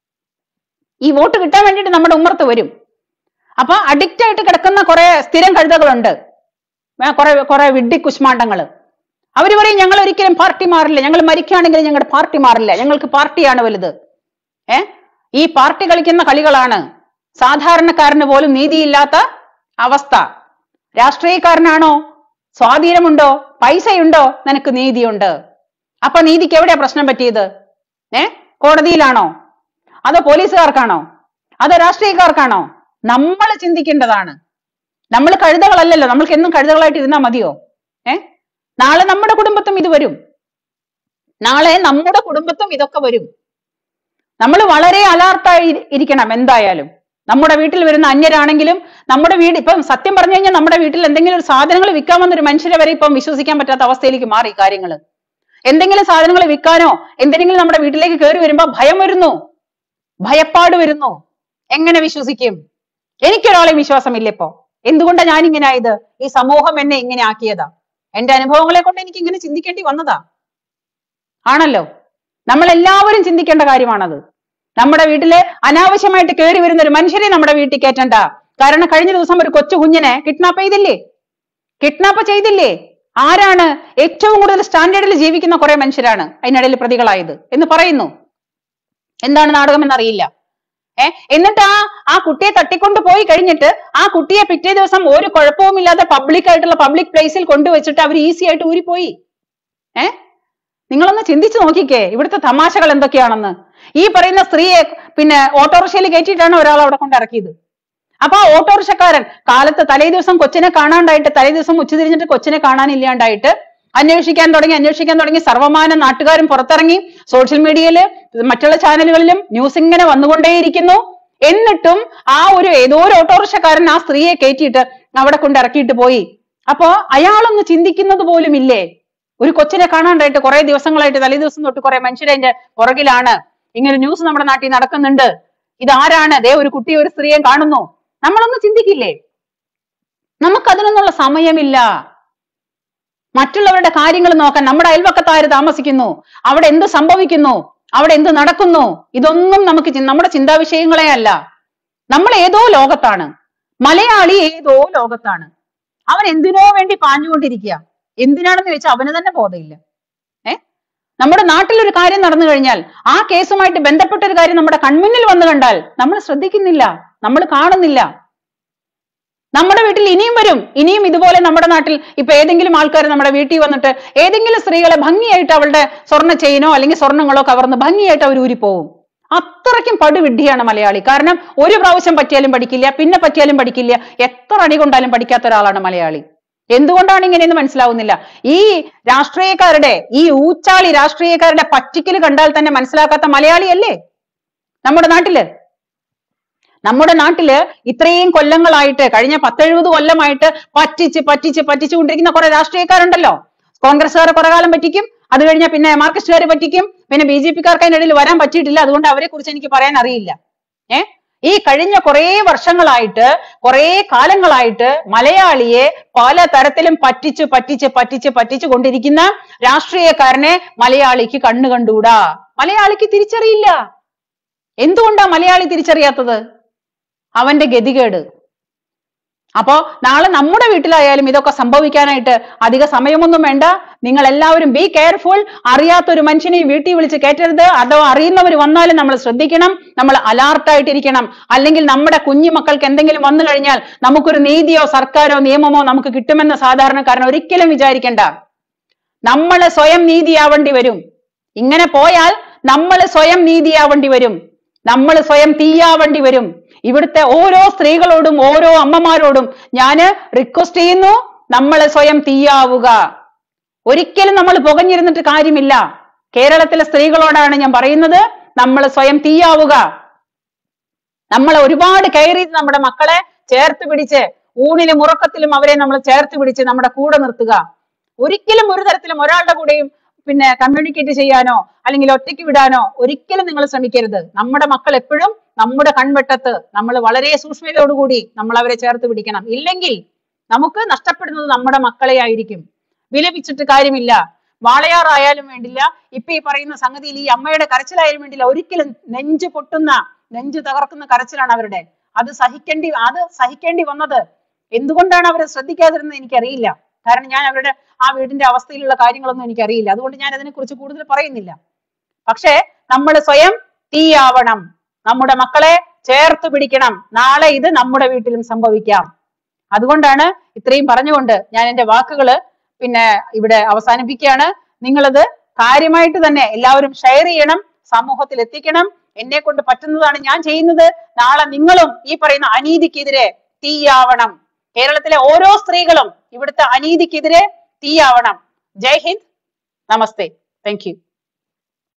S1: ഈ വോട്ട് കിട്ടാൻ വേണ്ടിയിട്ട് നമ്മുടെ ഉമ്മർത്ത് വരും അപ്പൊ അഡിക്റ്റ് ആയിട്ട് കിടക്കുന്ന കുറെ സ്ഥിരം കഴുതകളുണ്ട് ഏ, കുറെ കുറെ വിഡ്ഢി കുശ്മാണ്ടങ്ങള് അവര് പറയും ഞങ്ങൾ ഒരിക്കലും പാർട്ടി മാറില്ല ഞങ്ങൾ മരിക്കുകയാണെങ്കിൽ ഞങ്ങളുടെ പാർട്ടി മാറില്ല ഞങ്ങൾക്ക് പാർട്ടിയാണ് വലുത് ഏ ഈ പാർട്ടി കളിക്കുന്ന കളികളാണ് സാധാരണക്കാരന് പോലും നീതിയില്ലാത്ത അവസ്ഥ രാഷ്ട്രീയക്കാരനാണോ സ്വാധീനമുണ്ടോ പൈസയുണ്ടോ നിനക്ക് നീതിയുണ്ട് അപ്പൊ നീതിക്ക് എവിടെയാ പ്രശ്നം പറ്റിയത് ഏ കോടതിയിലാണോ അതോ പോലീസുകാർക്കാണോ അതോ രാഷ്ട്രീയക്കാർക്കാണോ നമ്മൾ ചിന്തിക്കേണ്ടതാണ് നമ്മൾ കഴുതകളല്ലല്ലോ നമ്മൾക്ക് എന്നും കഴുതകളായിട്ട് ഇരുന്നാ മതിയോ ഏ നാളെ നമ്മുടെ കുടുംബത്തും ഇത് വരും നാളെ നമ്മുടെ കുടുംബത്തും ഇതൊക്കെ വരും നമ്മൾ വളരെ അലാർട്ടായി ഇരിക്കണം എന്തായാലും നമ്മുടെ വീട്ടിൽ വരുന്ന അന്യരാണെങ്കിലും നമ്മുടെ വീട് ഇപ്പം സത്യം പറഞ്ഞു കഴിഞ്ഞാൽ നമ്മുടെ വീട്ടിൽ എന്തെങ്കിലും ഒരു സാധനങ്ങൾ വിൽക്കാൻ വന്ന ഒരു മനുഷ്യരെ വരെ ഇപ്പം വിശ്വസിക്കാൻ പറ്റാത്ത അവസ്ഥയിലേക്ക് മാറി കാര്യങ്ങൾ എന്തെങ്കിലും സാധനങ്ങൾ വിൽക്കാനോ എന്തെങ്കിലും നമ്മുടെ വീട്ടിലേക്ക് കയറി വരുമ്പോ ഭയം വരുന്നു ഭയപ്പാട് വരുന്നു എങ്ങനെ വിശ്വസിക്കും എനിക്കൊരാളെ വിശ്വാസമില്ല ഇപ്പോ എന്തുകൊണ്ടാ ഞാൻ ഇങ്ങനെ ആയത് ഈ സമൂഹം എന്നെ ഇങ്ങനെ ആക്കിയതാ എന്റെ അനുഭവങ്ങളെ കൊണ്ട് എനിക്ക് ഇങ്ങനെ ചിന്തിക്കേണ്ടി വന്നതാ ആണല്ലോ നമ്മൾ എല്ലാവരും ചിന്തിക്കേണ്ട കാര്യമാണത് നമ്മുടെ വീട്ടില് അനാവശ്യമായിട്ട് കയറി വരുന്ന ഒരു മനുഷ്യരെ നമ്മുടെ വീട്ടിൽ കയറ്റണ്ട കാരണം കഴിഞ്ഞ ദിവസം ഒരു കൊച്ചു കുഞ്ഞിനെ കിഡ്നാപ്പ് ചെയ്തില്ലേ കിഡ്നാപ്പ് ചെയ്തില്ലേ ആരാണ് ഏറ്റവും കൂടുതൽ സ്റ്റാൻഡേർഡിൽ ജീവിക്കുന്ന കുറെ മനുഷ്യരാണ് അതിനിടയിൽ പ്രതികളായത് എന്ന് പറയുന്നു എന്താണ് നാടകം എന്നറിയില്ല ഏ എന്നിട്ട് ആ ആ കുട്ടിയെ തട്ടിക്കൊണ്ട് പോയി കഴിഞ്ഞിട്ട് ആ കുട്ടിയെ പിറ്റേ ദിവസം ഒരു കുഴപ്പവുമില്ലാതെ പബ്ലിക് ആയിട്ടുള്ള പബ്ലിക് പ്ലേസിൽ കൊണ്ടുവച്ചിട്ട് അവർ ഈസി ആയിട്ട് ഊരിപ്പോയി ഏ നിങ്ങളൊന്ന് ചിന്തിച്ചു നോക്കിക്കേ ഇവിടുത്തെ തമാശകൾ എന്തൊക്കെയാണെന്ന് ഈ പറയുന്ന സ്ത്രീയെ പിന്നെ ഓട്ടോറിക്ഷയിൽ കയറ്റിയിട്ടാണ് ഒരാൾ അവിടെ കൊണ്ട് ഇറക്കിയത് അപ്പൊ ആ ഓട്ടോറിക്ഷക്കാരൻ കാലത്ത് തലേ ദിവസം കൊച്ചിനെ കാണാണ്ടായിട്ട് തലേ ദിവസം ഉച്ചതിരിഞ്ഞിട്ട് കൊച്ചിനെ കാണാനില്ലാണ്ടായിട്ട് അന്വേഷിക്കാൻ തുടങ്ങി അന്വേഷിക്കാൻ തുടങ്ങി സർവമാന നാട്ടുകാരും പുറത്തിറങ്ങി സോഷ്യൽ മീഡിയയില് മറ്റുള്ള ചാനലുകളിലും ന്യൂസ് ഇങ്ങനെ വന്നുകൊണ്ടേയിരിക്കുന്നു എന്നിട്ടും ആ ഒരു ഏതോ ഒരു ഓട്ടോറിക്ഷക്കാരൻ ആ സ്ത്രീയെ കയറ്റിയിട്ട് അവിടെ കൊണ്ട് ഇറക്കിയിട്ട് പോയി അപ്പോ അയാളൊന്ന് ചിന്തിക്കുന്നത് പോലും ഇല്ലേ ഒരു കൊച്ചിനെ കാണാണ്ടായിട്ട് കുറെ ദിവസങ്ങളായിട്ട് തലേ ദിവസം തൊട്ട് കുറെ മനുഷ്യരെ അതിന്റെ പുറകിലാണ് ഇങ്ങനെ ന്യൂസ് നമ്മുടെ നാട്ടിൽ നടക്കുന്നുണ്ട് ഇതാരാണ് ദേ ഒരു കുട്ടിയെ ഒരു സ്ത്രീയെ കാണുന്നു നമ്മളൊന്ന് ചിന്തിക്കില്ലേ നമുക്കതിനൊന്നുള്ള സമയമില്ല മറ്റുള്ളവരുടെ കാര്യങ്ങൾ നോക്കാൻ നമ്മുടെ അയൽവക്കത്ത് ആര് താമസിക്കുന്നു അവിടെ എന്ത് സംഭവിക്കുന്നു അവിടെ എന്ത് നടക്കുന്നു ഇതൊന്നും നമുക്ക് ചി- നമ്മുടെ ചിന്താ വിഷയങ്ങളെ അല്ല നമ്മൾ ഏതോ ലോകത്താണ് മലയാളി ഏതോ ലോകത്താണ് അവൻ എന്തിനോ വേണ്ടി പാഞ്ഞുകൊണ്ടിരിക്കുക എന്തിനാണെന്ന് വെച്ചാൽ അവന് തന്നെ ബോധമില്ല ഏ നമ്മുടെ നാട്ടിൽ ഒരു കാര്യം നടന്നു കഴിഞ്ഞാൽ ആ കേസുമായിട്ട് ബന്ധപ്പെട്ട ഒരു കാര്യം നമ്മുടെ കൺമുന്നിൽ വന്നു കണ്ടാൽ നമ്മൾ ശ്രദ്ധിക്കുന്നില്ല നമ്മൾ കാണുന്നില്ല നമ്മുടെ വീട്ടിൽ ഇനിയും വരും ഇനിയും ഇതുപോലെ നമ്മുടെ നാട്ടിൽ ഇപ്പൊ ഏതെങ്കിലും ആൾക്കാർ നമ്മുടെ വീട്ടിൽ വന്നിട്ട് ഏതെങ്കിലും സ്ത്രീകളെ ഭംഗിയായിട്ട് അവളുടെ സ്വർണ്ണ ചെയിനോ അല്ലെങ്കിൽ സ്വർണ്ണങ്ങളോ കവർന്ന് ഭംഗിയായിട്ട് അവർ ഊരിപ്പോവും അത്രയ്ക്കും പടുവിഡ്ഢിയാണ് മലയാളി കാരണം ഒരു പ്രാവശ്യം പറ്റിയാലും പഠിക്കില്ല പിന്നെ പറ്റിയാലും പഠിക്കില്ല എത്ര അടി കൊണ്ടാലും പഠിക്കാത്ത ഒരാളാണ് മലയാളി എന്തുകൊണ്ടാണ് ഇങ്ങനെയെന്ന് മനസ്സിലാവുന്നില്ല ഈ രാഷ്ട്രീയക്കാരുടെ ഈ ഊച്ചാളി രാഷ്ട്രീയക്കാരുടെ പറ്റിക്കൽ കണ്ടാൽ തന്നെ മനസ്സിലാക്കാത്ത മലയാളിയല്ലേ നമ്മുടെ നാട്ടില് നമ്മുടെ നാട്ടില് ഇത്രയും കൊല്ലങ്ങളായിട്ട് കഴിഞ്ഞ പത്തെഴുപത് കൊല്ലമായിട്ട് പറ്റിച്ച് പറ്റിച്ച് പറ്റിച്ചു കൊണ്ടിരിക്കുന്ന കുറെ രാഷ്ട്രീയക്കാരുണ്ടല്ലോ കോൺഗ്രസ്സുകാരെ കുറെ കാലം പറ്റിക്കും അത് കഴിഞ്ഞാൽ പിന്നെ മാർക്സിസ്റ്റുകാരെ പറ്റിക്കും പിന്നെ ബി ജെ പിക്കാർക്ക് അതിനിടയിൽ വരാൻ പറ്റിയിട്ടില്ല അതുകൊണ്ട് അവരെ കുറിച്ച് എനിക്ക് പറയാൻ അറിയില്ല ഏ ഈ കഴിഞ്ഞ കുറേ വർഷങ്ങളായിട്ട് കുറേ കാലങ്ങളായിട്ട് മലയാളിയെ പല തരത്തിലും പറ്റിച്ച് പറ്റിച്ച് പറ്റിച്ച് പറ്റിച്ചു കൊണ്ടിരിക്കുന്ന രാഷ്ട്രീയക്കാരനെ മലയാളിക്ക് കണ്ണു കണ്ടൂടാ മലയാളിക്ക് തിരിച്ചറിയില്ല എന്തുകൊണ്ടാ മലയാളി തിരിച്ചറിയാത്തത് അവന്റെ ഗതികേട് അപ്പോ നാളെ നമ്മുടെ വീട്ടിലായാലും ഇതൊക്കെ സംഭവിക്കാനായിട്ട് അധിക സമയമൊന്നും വേണ്ട നിങ്ങൾ എല്ലാവരും ബി കെയർഫുൾ അറിയാത്ത ഒരു മനുഷ്യനെ ഈ വീട്ടിൽ വിളിച്ച് കയറ്റരുത് അതോ അറിയുന്നവർ വന്നാലും നമ്മൾ ശ്രദ്ധിക്കണം നമ്മൾ അലാർട്ടായിട്ടിരിക്കണം അല്ലെങ്കിൽ നമ്മുടെ കുഞ്ഞു മക്കൾക്ക് എന്തെങ്കിലും വന്നു കഴിഞ്ഞാൽ നമുക്കൊരു നീതിയോ സർക്കാരോ നിയമമോ നമുക്ക് കിട്ടുമെന്ന് സാധാരണക്കാരൻ ഒരിക്കലും വിചാരിക്കണ്ട നമ്മൾ സ്വയം നീതിയാവേണ്ടി വരും ഇങ്ങനെ പോയാൽ നമ്മൾ സ്വയം നീതിയാവേണ്ടി വരും നമ്മൾ സ്വയം തീയാവേണ്ടി വരും ഇവിടുത്തെ ഓരോ സ്ത്രീകളോടും ഓരോ അമ്മമാരോടും ഞാന് റിക്വസ്റ്റ് ചെയ്യുന്നു നമ്മൾ സ്വയം തീയാവുക ഒരിക്കലും നമ്മൾ പുകഞ്ഞിരുന്നിട്ട് കാര്യമില്ല കേരളത്തിലെ സ്ത്രീകളോടാണ് ഞാൻ പറയുന്നത് നമ്മൾ സ്വയം തീയാവുക നമ്മൾ ഒരുപാട് കെയർ ചെയ്ത് നമ്മുടെ മക്കളെ ചേർത്ത് പിടിച്ച് ഊണിലും ഉറക്കത്തിലും അവരെ നമ്മൾ ചേർത്ത് പിടിച്ച് നമ്മുടെ കൂടെ നിർത്തുക ഒരിക്കലും ഒരു തരത്തിലും ഒരാളുടെ കൂടെയും പിന്നെ കമ്മ്യൂണിക്കേറ്റ് ചെയ്യാനോ അല്ലെങ്കിൽ ഒറ്റയ്ക്ക് വിടാനോ ഒരിക്കലും നിങ്ങൾ ശ്രമിക്കരുത് നമ്മുടെ മക്കൾ എപ്പോഴും നമ്മുടെ കൺവെട്ടത്ത് നമ്മൾ വളരെ സൂക്ഷ്മതയോടുകൂടി നമ്മൾ അവരെ ചേർത്ത് പിടിക്കണം ഇല്ലെങ്കിൽ നമുക്ക് നഷ്ടപ്പെടുന്നത് നമ്മുടെ മക്കളെ ആയിരിക്കും വിലപിച്ചിട്ട് കാര്യമില്ല വാളയാറായാലും വേണ്ടില്ല ഇപ്പൊ ഈ പറയുന്ന സംഗതിയിൽ ഈ അമ്മയുടെ കരച്ചിലായാലും വേണ്ടില്ല ഒരിക്കലും നെഞ്ച് പൊട്ടുന്ന നെഞ്ച് തകർക്കുന്ന കരച്ചിലാണ് അവരുടെ അത് സഹിക്കേണ്ടി അത് സഹിക്കേണ്ടി വന്നത് എന്തുകൊണ്ടാണ് അവർ ശ്രദ്ധിക്കാതിരുന്നത് എനിക്കറിയില്ല കാരണം ഞാൻ അവരുടെ ആ വീടിന്റെ അവസ്ഥയിലുള്ള കാര്യങ്ങളൊന്നും എനിക്കറിയില്ല അതുകൊണ്ട് ഞാൻ അതിനെക്കുറിച്ച് കൂടുതൽ പറയുന്നില്ല പക്ഷേ നമ്മൾ സ്വയം തീയാവണം നമ്മുടെ മക്കളെ ചേർത്ത് പിടിക്കണം നാളെ ഇത് നമ്മുടെ വീട്ടിലും സംഭവിക്കാം അതുകൊണ്ടാണ് ഇത്രയും പറഞ്ഞുകൊണ്ട് ഞാൻ എന്റെ വാക്കുകള് പിന്നെ ഇവിടെ അവസാനിപ്പിക്കുകയാണ് നിങ്ങളത് കാര്യമായിട്ട് തന്നെ എല്ലാവരും ഷെയർ ചെയ്യണം സമൂഹത്തിൽ എത്തിക്കണം എന്നെ കൊണ്ട് പറ്റുന്നതാണ് ഞാൻ ചെയ്യുന്നത് നാളെ നിങ്ങളും ഈ പറയുന്ന അനീതിക്കെതിരെ തീയാവണം കേരളത്തിലെ ഓരോ സ്ത്രീകളും ഇവിടുത്തെ അനീതിക്കെതിരെ തീയാവണം ജയ് ഹിന്ദ് നമസ്തേ താങ്ക് യു